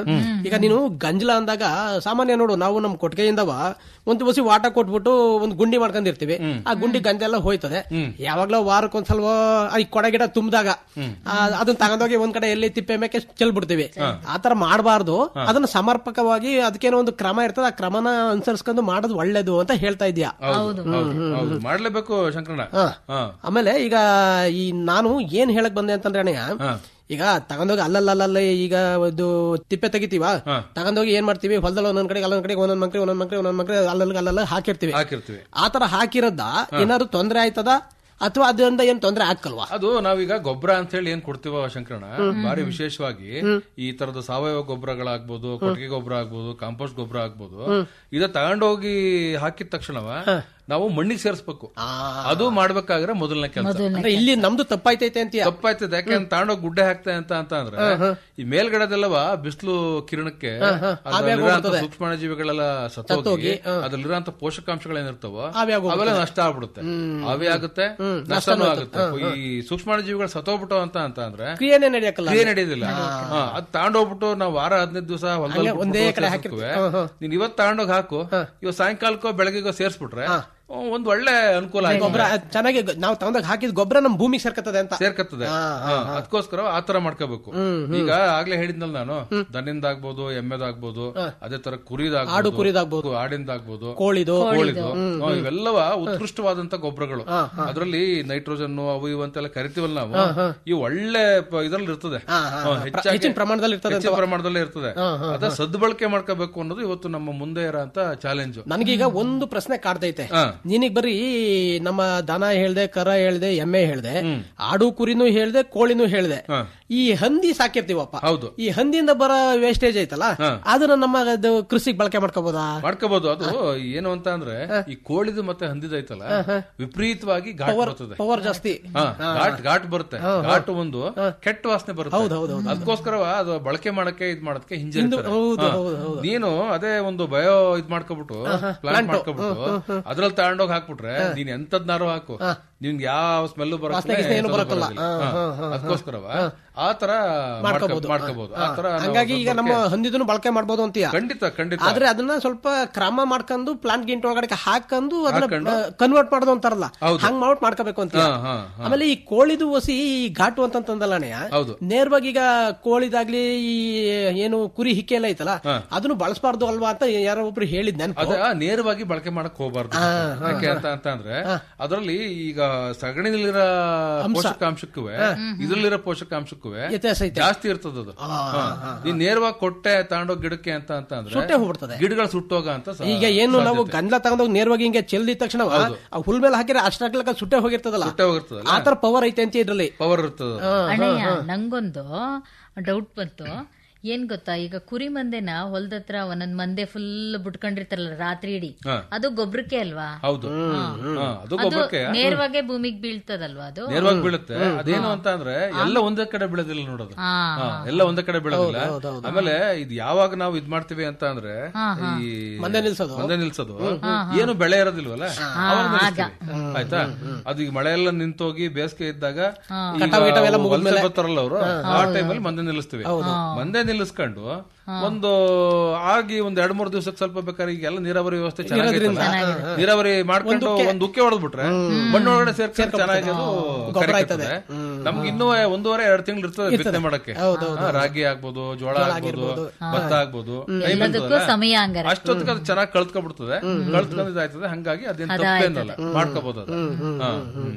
ಈಗ ನೀನು ಗಂಜಲ ಅಂದಾಗ ಸಾಮಾನ್ಯ ನೋಡು ನಾವು ನಮ್ ಕೊಟ್ಟಿಗೆಯಿಂದವ ಒಂದು ಬಸಿ ವಾಟ ಕೊಟ್ಬಿಟ್ಟು ಒಂದು ಗುಂಡಿ ಮಾಡ್ಕೊಂಡಿರ್ತೀವಿ ಆ ಗುಂಡಿ ಗಂಜೆಲ್ಲ ಹೋಯ್ತದೆ ಯಾವಾಗ್ಲೋ ವಾರಕ್ಕೊಂದ್ಸಲ ಈ ಕೊಡೆ ಗಿಡ ತುಂಬಿದಾಗ ಅದನ್ನ ತಗೊಂಡೋಗಿ ಒಂದ್ ಕಡೆ ಎಲ್ಲಿ ತಿಪ್ಪೆ ಮೇಕೆ ಚೆಲ್ಬಿಡ್ತೀವಿ ಆತರ ಮಾಡಬಾರ್ದು ಅದನ್ನ ಸಮರ್ಪಕವಾಗಿ ಅದಕ್ಕೇನೋ ಒಂದು ಕ್ರಮ ಇರ್ತದೆ ಆ ಕ್ರಮನ ಅನುಸರಿಸ್ಕೊಂಡು ಮಾಡೋದು ಒಳ್ಳೇದು ಅಂತ ಹೇಳ್ತಾ ಇದ್ಯಾ ಹೌದು ಹೌದು ಮಾಡ್ಲೇಬೇಕು ಶಂಕರಣ್ಣ ಹಾ ಆಮೇಲೆ ಈಗ ಈ ನಾನು ಏನ್ ಹೇಳಕ್ ಬಂದೆ ಅಂತಂದ್ರೆ ಅಣ್ಣಯ್ಯ ಈಗ ತಗೊಂಡೋಗಿ ಅಲ್ಲಲ್ಲಲ್ಲ ಈಗ ಒಂದು ತಿಪ್ಪೆ ತೆಗಿತೀವ ತಗೊಂಡೋಗಿ ಏನ್ ಮಾಡ್ತೀವಿ ಹೊಲದಲ್ಲಿ ಒಂದೊಂದ್ ಕಡೆ ಅಲ್ಲೊಂದ್ ಕಡೆ ಒಂದೊಂದ್ ಮಂಕ್ರಿ ಒಂದೊಂದ್ ಮಂಕ್ರಿ ಒಂದೊಂದ್ ಮಂಕ್ರಿ ಅಲ್ಲಲ್ಲಿ ಅಲ್ಲಲ್ಲ ಹಾಕಿರ್ತೀವಿ ಹಾಕಿರ್ತೀವಿ ಆತರ ಹಾಕಿರೋದ ಏನಾದ್ರು ತೊಂದ್ರೆ ಆಯ್ತದ ಅಥವಾ ಅದರಿಂದ ಏನ್ ತೊಂದ್ರೆ ಹಾಕಲ್ವಾ ಅದು ನಾವೀಗ ಗೊಬ್ಬರ ಅಂತ ಹೇಳಿ ಏನ್ ಕೊಡ್ತೀವ ಶಂಕರಣ ಬಾರಿ ವಿಶೇಷವಾಗಿ ಈ ತರದ ಸಾವಯವ ಗೊಬ್ಬರಗಳಾಗ್ಬೋದು ಕೊಟ್ಟಿಗೆ ಗೊಬ್ಬರ ಆಗ್ಬೋದು ಕಾಂಪೋಸ್ಟ್ ಗೊಬ್ಬರ ಆಗ್ಬೋದು ಇದ ತಗೊಂಡೋಗಿ ಹಾಕಿದ ತಕ್ಷಣವ ನಾವು ಮಣ್ಣಿಗೆ ಸೇರಿಸ್ಬೇಕು ಅದು ಮಾಡ್ಬೇಕಾದ್ರೆ ಮೊದಲನೇ ಕೆಲಸ ಅಂದ್ರೆ ಇಲ್ಲಿ ನಮ್ದು ತಪ್ಪಾಯ್ತೈತೆ ಅಂತೀಯ ತಪ್ಪಾಯ್ತದೆ ಯಾಕೆಂದ್ರೆ ತಗೊಂಡೋಗಿ ಗುಡ್ಡೆ ಹಾಕ್ತಾ ಅಂತ ಅಂತ ಅಂದ್ರೆ ಈ ಮೇಲ್ಗಡೆದೆಲ್ಲವ ಬಿಸಿಲು ಕಿರಣಕ್ಕೆ ಅದ್ರಲ್ಲಿರೋಂಥ ಸೂಕ್ಷ್ಮಾಣುಜೀವಿಗಳೆಲ್ಲ ಸತ್ತೋಗಿ ಅದ್ರಲ್ಲಿರೋಂಥ ಪೋಷಕಾಂಶಗಳೇನಿರ್ತಾವೋ ಆವಿಯಾಗ್ ಅವೆಲ್ಲ ನಷ್ಟ ಆಗ್ಬಿಡುತ್ತೆ ಆವಿ ಆಗುತ್ತೆ ನಷ್ಟನೂ ಆಗುತ್ತೆ ಈ ಸೂಕ್ಷ್ಮಾಣುಜೀವಿಗಳು ಸತ್ತೋಗ್ಬಿಟ್ಟು ಅಂತ ಅಂತ ಅಂದ್ರೆ ಕ್ರಿಯೆನೇ ನಡೆಯಕ್ಕಲ್ಲ ಕ್ರಿಯೆ ನಡೆಯೋದಿಲ್ಲ ಹಾ, ಅದ್ ತಗೊಂಡೋಗ್ಬಿಟ್ಟು ನಾವು ವಾರ ಹದಿನೈದು ದಿವಸ ಹೊಲದಲ್ಲಿ ಒಂದೇ ಬಿಟ್ಬಿಟ್ಟು ಕಡೆ ಸೇರ್ಸ್ಬಿಟ್ವೆ. ನೀನ್ ಇವತ್ ತಗೊಂಡೋಗಿ ಹಾಕು ಇವತ್ ಸಾಯಂಕಾಲಕ್ಕೋ ಬೆಳಗ್ಗೆಗೋ ಸೇರ್ಸ್ಬಿಟ್ರೆ ಒಂದ್ ಒಳ್ಳೆ ಅನುಕೂಲ ಆಯ್ತು ಗೊಬ್ಬರ ಚೆನ್ನಾಗಿ ನಾವು ತಗೊಂಡಾಗ ಹಾಕಿದ ಗೊಬ್ಬರ ನಮ್ ಭೂಮಿಗೆ ಸೇರ್ಕತ್ತದೆ ಅಂತ ಸೇರ್ಕತ್ತದೆ ಅದಕ್ಕೋಸ್ಕರ ಆತರ ಮಾಡ್ಕೋಬೇಕು ಈಗ ಆಗ್ಲೇ ಹೇಳಿದ್ನಲ್ಲ ನಾನು ದನಿಂದ ಆಗ್ಬೋದು ಎಮ್ಮೆದಾಗ್ಬೋದು ಅದೇ ತರ ಕುರಿದಾಗ್ಬೋದು ಕುರಿದಾಗ್ಬೋದು. ಆಡಿಂದಾಗ್ಬೋದು ಕೋಳಿದು ಕೋಳಿದು ಹಾ, ಇವೆಲ್ಲವ ಉತ್ಕೃಷ್ಟವಾದಂತ ಗೊಬ್ಬರಗಳು ಅದರಲ್ಲಿ ನೈಟ್ರೋಜನ್ ಅವು ಇವು ಅಂತೆಲ್ಲ ಕರಿತೀವಲ್ಲ ನಾವು ಈ ಒಳ್ಳೆ ಪ- ಇದ್ರಲ್ಲಿ ಇರ್ತದೆ ಹಾ, ಹೆಚ್ಚಾಗಿ- ಹೆಚ್ಚಿನ ಪ್ರಮಾಣದಲ್ಲಿ ಇರ್ತದೆ ಹೆಚ್ಚಿನ ಪ್ರಮಾಣದಲ್ಲೇ ಇರ್ತದೆ ಅದ ಸದ್ಬಳಕೆ ಮಾಡ್ಕೋಬೇಕು ಅನ್ನೋದು ಇವತ್ತು ನಮ್ಮ ಮುಂದೆ ಇರೋಂತ ಚಾಲೆಂಜ್ ನನಗೀಗ ಒಂದು ಪ್ರಶ್ನೆ ಕಾಡ್ತೈತೆ ಹಾ. ನೀನೀಗ ಬರೀ ನಮ್ಮ ದನ ಹೇಳ್ದೆ ಕರ ಹೇಳ್ದೆ ಎಮ್ಮೆ ಹೇಳ್ದೆ ಆಡು ಕುರಿನೂ ಹೇಳ್ದೆ ಕೋಳಿನೂ ಹೇಳ್ದೆ ಈ ಹಂದಿ ಸಾಕಿರ್ತೀವಪ್ಪ ಹೌದು. ಈ ಹಂದಿಯಿಂದ ಬರೋ ವೇಸ್ಟೇಜ್ ಐತಲ್ಲ ಅದನ್ನ ನಮ್ಮ ಅದು ಕೃಷಿಗೆ ಬಳಕೆ ಮಾಡ್ಕೋಬಹುದಾ ಮಾಡ್ಕೋಬಹುದು ಅದು ಏನು ಅಂತ ಅಂದ್ರೆ ಈ ಕೋಳಿದು ಮತ್ತೆ ಹಂದಿದ ಐತಲ್ಲ ವಿಪರೀತವಾಗಿ ಘಾಟ್ ಬರ್ತದೆ ಪವರ್ ಜಾಸ್ತಿ ಹಾ, ಘಾಟ್ ಘಾಟ್ ಬರುತ್ತೆ ಘಾಟ್ ಒಂದು ಕೆಟ್ಟ ವಾಸನೆ ಬರುತ್ತೆ ಅದಕ್ಕೋಸ್ಕರ ಅದು ಬಳಕೆ ಮಾಡಕ್ಕೆ ಇದ್ ಮಾಡಕ್ಕೆ ಹಿಂಜರಿತಾರೆ ಹೌದು, ಹಾ. ಹೌದು, ನೀನು ಅದೇ ಒಂದು ಬಯೋ ಇದ್ ಮಾಡ್ಕೊಬಿಟ್ಟು ಪ್ಲಾಂಟ್ ಮಾಡ್ಕೊಬಿಟ್ಟು ಅದ್ರಲ್ಲಿ ತಗೊಂಡೋಗಿ ಹಾಕ್ಬಿಟ್ರೆ ನೀನ್ ಎಂತದ್ನಾರು ಹಾಕು ನಿನ್ಗೆ ಯಾವ ಸ್ಮೆಲ್ ಗಿಸ್ನೆ ಏನೂ ಬರಕ್ಕಲ್ಲ. ಅದಕ್ಕೋಸ್ಕರವ ಆ ತರ ಮಾಡ್ಕೋಬಹುದು ಮಾಡ್ಕೋಬಹುದು ಆ ತರ ನಾವು ಹಂಗಾಗಿ ಈಗ ನಮ್ಮ ಬಳಕೆ- ಹಂದಿದನ್ನು ಬಳಕೆ ಮಾಡ್ಬೋದು ಅಂತೀಯ ಖಂಡಿತ ಖಂಡಿತ ಆದ್ರೆ ಅದನ್ನ ಸ್ವಲ್ಪ ಕ್ರಮ ಮಾಡ್ಕೊಂಡು ಪ್ಲಾಂಟ್ ಗಿಂಟ್ ಒಳಗಡೆ ಹಾಕೊಂಡು ಅದನ್ನ ಕನ್ವರ್ಟ್ ಮಾಡೋದು ಅಂತಾರಲ್ಲ ಹಂಗ್ ಮಾಡ್ಬಿಟ್ಟು ಮಾಡ್ಕೋಬೇಕು ಅಂತ ಹಾ, ಹಾ, ಆಮೇಲೆ ಈ ಕೋಳಿದು ಒಸಿ ಈ ಘಾಟು ಅಂತಂತಂದಲ್ಲಣೆ ಹೌದು. ನೇರವಾಗಿ ಈಗ ಕೋಳಿದಾಗ್ಲಿ ಈ ಏನು ಕುರಿ ಹಿಕ್ಕೆ ಎಲ್ಲ ಐತಲ್ಲ ಅದನ್ನು ಬಳಸಬಾರ್ದು ಅಲ್ವಾ ಅಂತ ಯಾರೋ ಒಬ್ರು ಹೇಳಿದ್ ನೆನಪು ಅದ ನೇರವಾಗಿ ಬಳಕೆ ಮಾಡಕ್ ಹೋಗ್ಬಾರ್ದು ಯಾಕೆ ಅಂತ ಅಂತ ಅಂದ್ರೆ ಅದರಲ್ಲಿ ಈಗ ಸಗಣಿಲಿರೋ ಪೋಷಕಾಂಶಕ್ಕೂ ಇದ್ರಲ್ಲಿರೋ ಪೋಷಕಾಂಶಕ್ಕೂ ವ್ಯತ್ಯಾಸ ಐತೆ ಜಾಸ್ತಿ ಇರ್ತದ ಅದು ಹಾ. ನೀನ್ ನೇರವಾಗಿ ಕೊಟ್ಟೆ ತಗೊಂಡೋಗ್ ಗಿಡಕ್ಕೆ ಅಂತ ಅಂತ ಅಂದ್ರೆ ಸುಟ್ಟೆ ಹೋಗ್ಬಿಡ್ತದೆ ಗಿಡಗಳು ಸುಟ್ಟೋಗ ಅಂತ ಸ- ಈಗ ಏನು ನಾವು ಗಂಡ್ಲ ತಗೊಂಡೋಗಿ ನೇರವಾಗಿ ಹಿಂಗೆ ಚೆಲ್ಲಿದ ತಕ್ಷಣ ಆ ಹುಲ್ ಮೇಲೆ ಹಾಕಿದ್ರೆ ಅಷ್ಟಾಗ್ಲಕ್ಕ ಸುಟ್ಟೆ ಹೋಗಿರ್ತದಲ್ಲ ಸುಟ್ಟೆ ಹೋಗಿರ್ತದಲ್ಲ ಆತರ ಪವರ್ ಐತೆ ಅಂತ ಇದ್ರಲ್ಲಿ ಪವರ್ ಇರ್ತದ ಅಣ್ಣಯ್ಯ ನಂಗೊಂದು ಡೌಟ್ ಬಂತು ಏನ್ ಗೊತ್ತಾ ಈಗ ಕುರಿ ಮಂದೆನ ಹೊಲದ ಹತ್ರ ಒಂದೊಂದ್ ಮಂದೆ ಫುಲ್ ಬಿಟ್ಕೊಂಡಿರ್ತಾರಲ್ಲ ರಾತ್ರಿ ಇಡೀ ಅದು ಗೊಬ್ಬರಕ್ಕೆ ಅಲ್ವಾ ಹೌದು ಹಾ, ಅದು ಅದು ಗೊಬ್ಬರಕ್ಕೆ ನೇರವಾಗಿ ಭೂಮಿಗೆ ಬೀಳ್ತದಲ್ವಾ ಅದು ನೇರವಾಗಿ ಬೀಳುತ್ತೆ ಅದೇನು ಅಂತ ಅಂದ್ರೆ ಎಲ್ಲ ಒಂದೇ ಕಡೆ ಬೀಳೋದಿಲ್ಲ ನೋಡೋದು ಹಾ, ಹಾ, ಎಲ್ಲ ಒಂದೇ ಕಡೆ ಬೀಳೋದಿಲ್ಲ ಆಮೇಲೆ ಇದು ಯಾವಾಗ ನಾವು ಇದ್ ಮಾಡ್ತೀವಿ ಅಂತ ಅಂದ್ರೆ ಈ ಮಂದೆ ನಿಲ್ಸೋದು. ಮಂದೆ ನಿಲ್ಸೋದು ಏನು ಬೆಳೆ ಇರೋದಿಲ್ವಲ್ಲ ಅವಾಗ ನಿಲ್ಲಿಸ್ತೀವಿ. ಆಯ್ತಾ ಅದು ಈಗ ಮಳೆ ಎಲ್ಲ ನಿಂತೋಗಿ ಬೇಸಿಗೆ ಇದ್ದಾಗ ಈಗ ವಲಸೆ ಬರ್ತಾರಲ್ಲ ಅವರು ಆ ಟೈಮಲ್ಲಿ ಮಂದೆ ನಿಲ್ಲಿಸ್ತೀವಿ ಮಂದೆ ನಿಲ್ಲಿಸ್ಕೊಂಡು ಒಂದು ಆಗಿ ಒಂದ್ ಎರಡ್ ಮೂರ್ ದಿವಸಕ್ಕೆ ಸ್ವಲ್ಪ ಬೇಕಾದ್ರೆ ಈಗ ಎಲ್ಲ ನೀರಾವರಿ ವ್ಯವಸ್ಥೆ ಚೆನ್ನಾಗಿರ್ತಲ್ಲ ನೀರಾವರಿ ಮಾಡ್ಕೊಂಡು ಒಂದ್ ಉಕ್ಕೆ ಹೊಡೆದ್ಬಿಟ್ರೆ ಮಣ್ಣೊಳಗಡೆ ಸೇರ್ಕೊಂಡು ಚೆನ್ನಾಗಿ ಅದು ಕರಿತದೆ ನಮ್ಗೆ ಇನ್ನೂ ಒಂದೂವರೆ ಎರಡ್ ತಿಂಗಳು ಇರ್ತದೆ ಬಿತ್ತನೆ ಮಾಡಕ್ಕೆ ಹಾ, ರಾಗಿ ಆಗ್ಬೋದು ಜೋಳ ಆಗ್ಬೋದು ಭತ್ತ ಆಗ್ಬೋದು time ಎಲ್ಲದಕ್ಕೂ ಇರ್ತದಲ್ಲ? ಸಮಯ ಹಂಗಾರೆ ಅಷ್ಟೊತ್ತಿಗೆ ಅದು ಚೆನ್ನಾಗಿ ಕಳ್ತ್ಕೊಬಿಡ್ತದೆ ಕಳ್ತ್ಕೊಂಡಿದ್ದಾಯ್ತದೆ ಹಂಗಾಗಿ ಅದೇನ್ ತಪ್ಪೇನಲ್ಲ ಮಾಡ್ಕೋಬಹುದು ಅದು ಹಾ.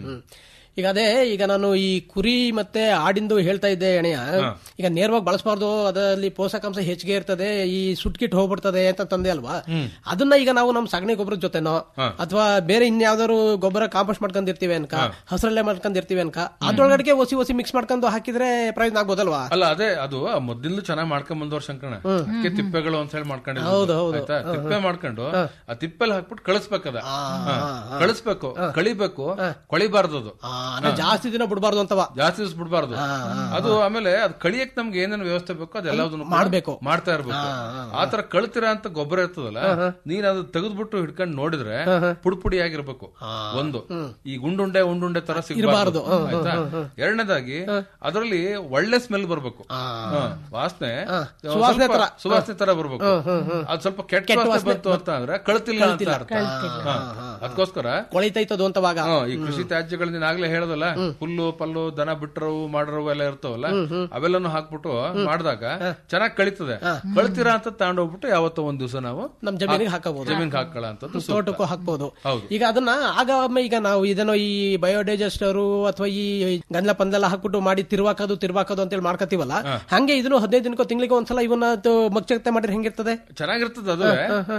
ಈಗ ಅದೇ ಈಗ ನಾನು ಈ ಕುರಿ ಮತ್ತೆ ಆಡಿಂದು ಹೇಳ್ತಾ ಇದ್ದೆ ಅಣೆಯ ಈಗ ನೇರವಾಗಿ ಬಳಸಬಾರ್ದು ಅದರಲ್ಲಿ ಪೋಷಕಾಂಶ ಹೆಚ್ಚಿಗೆ ಇರ್ತದೆ ಈ ಸುಟ್ಕಿಟ್ ಹೋಗ್ಬಿಡ್ತದೆ ಅಂತ ತಂದೆ ಅಲ್ವಾ ಅದನ್ನ ಈಗ ನಾವು ನಮ್ ಸಗಣಿ ಗೊಬ್ಬರದ ಜೊತೆನೋ ಅಥವಾ ಬೇರೆ ಇನ್ಯಾವ್ದಾದ್ರು ಗೊಬ್ಬರ ಕಾಂಪೋಸ್ಟ್ ಮಾಡ್ಕೊಂಡಿರ್ತೀವಿ ಅನ್ಕ ಹಸರಲ್ಲೇ ಮಾಡ್ಕೊಂಡಿರ್ತೀವಿ ಅನ್ಕ ಅದ್ರೊಳಗಡೆ ಒಸಿ ಒಸಿ ಮಿಕ್ಸ್ ಮಾಡ್ಕೊಂಡು ಹಾಕಿದ್ರೆ ಪ್ರಯೋಜನ ಆಗ್ಬೋದಲ್ವಾ ಅಲ್ಲ ಅದೇ ಅದು ಮೊದ್ಲಿಂದ ಚೆನ್ನಾಗಿ ಮಾಡ್ಕೊಂಡ್ ಬಂದವ್ರ ಶಂಕರಣ ಅದಕ್ಕೆ ತಿಪ್ಪೆಗಳು ಅಂತ ಹೇಳಿ ಮಾಡ್ಕೊಂಡಿದ್ರು ಆಯ್ತಾ ತಿಪ್ಪೆ ಮಾಡ್ಕೊಂಡು ಆ ತಿಪ್ಪೆಲ್ ಹಾಕ್ಬಿಟ್ಟು ಕಳಿಸ್ಬೇಕದ ಕಳಿಸ್ಬೇಕು ಕಳಿಬೇಕು ಕೊಳಿಬಾರ್ದು ಅದು ಅಂದ್ರೆ ಜಾಸ್ತಿ ದಿನ ಬಿಡಬಾರ್ದು ಅಂತವ ಜಾಸ್ತಿ ದಿವಸ ಬಿಡಬಾರ್ದು ಅದು ಆಮೇಲೆ ಅದು ಕಳಿಯಕ್ ನಮ್ಗೆ ಏನೇನು ವ್ಯವಸ್ಥೆ ಬೇಕೋ ಅದೆಲ್ಲದನ್ನು ಕೂಡ ಮಾಡ್ಬೇಕು. ಮಾಡ್ತಾ ಇರ್ಬೇಕು ಆತರ ಕಳ್ತಿರ ಅಂತ ಗೊಬ್ಬರ ಇರ್ತದಲ್ಲ ನೀನ್ ಅದು ತೆಗೆದ್ಬಿಟ್ಟು ಹಿಡ್ಕೊಂಡು ನೋಡಿದ್ರೆ ಪುಡಿ ಪುಡಿ ಆಗಿರ್ಬೇಕು ಒಂದು ಈ ಗುಂಡುಂಡೆ ಉಂಡುಂಡೆ ತರ ಸಿಗಬಾರ್ದು ಆಯ್ತಾ ಎರಡನೇದಾಗಿ ಅದರಲ್ಲಿ ಒಳ್ಳೆ ಸ್ಮೆಲ್ ಬರ್ಬೇಕು ಹಾ, ವಾಸನೆ ಸುವಾಸನೆ ಸ್ವಲ್ಪ ತರ. ಸುವಾಸನೆ ತರ ಬರ್ಬೇಕು ಅದು ಸ್ವಲ್ಪ ಕೆಟ್ಟ ವಾಸನೆ ಬಂತು ಅಂತ ಅಂದ್ರೆ ಕಳ್ತಿಲ್ಲ ಅಂತ ಅರ್ಥ ಹಾ. ಅದಕ್ಕೋಸ್ಕರ ಕೊಳಿತೈತದು ಅಂತವಾಗ ಹಾ, ಈ ಕೃಷಿ ತ್ಯಾಜ್ಯಗಳನ್ನ ನೀನ್ ಆಗ್ಲೇ ಹೇಳದಲ್ಲ ಹುಲ್ಲು ಪಲ್ಲು ದನ ಬಿಟ್ಟರವು ಮಾಡರವು ಎಲ್ಲ ಇರ್ತಾವಲ್ಲ ಅವೆಲ್ಲನು ಹಾಕ್ಬಿಟ್ಟು ಮಾಡಿದಾಗ ಚೆನ್ನಾಗಿ ಕಳಿತದೆ ಕಳ್ತೀರಾ ಅಂತ ತಗೊಂಡೋಗ್ಬಿಟ್ಟು ಯಾವತ್ತೋ ಒಂದ್ ದಿವಸ ನಾವು ನಮ್ ಜಮೀನಿಗೆ ಹಾಕಬಹುದು ಜಮೀನ್ಗೆ ಹಾಕೊಳ್ಳ ಅಂತದ್ದು ತೋಟಕ್ಕೂ ಹಾಕ್ಬೋದು ಹೌದು. ಈಗ ಅದನ್ನ ಆಗ ಒಮ್ಮೆ ಈಗ ನಾವು ಇದನ್ನೋ ಈ ಬಯೋಡೈಜೆಸ್ಟರು ಅಥವಾ ಈ ಗಂಧ ಪಂದೆಲ್ಲ ಹಾಕ್ಬಿಟ್ಟು ಮಾಡಿ ತಿರ್ವಾಕೋದು ತಿರ್ವಾಕೋದು ಅಂತೇಳಿ ಮಾಡ್ಕೋತೀವಲ್ಲ ಹಂಗೆ ಇದನ್ನು ಹದಿನೈದು ದಿನಕ್ಕೂ ತಿಂಗಳಿಗೆ ಒಂದ್ಸಲ ಇವನ್ನ ತ- ಮಗ್ಚತೆ ಮಾಡಿದ್ರೆ ಹೆಂಗಿರ್ತದೆ ಚೆನ್ನಾಗಿರ್ತದೆ ಅದು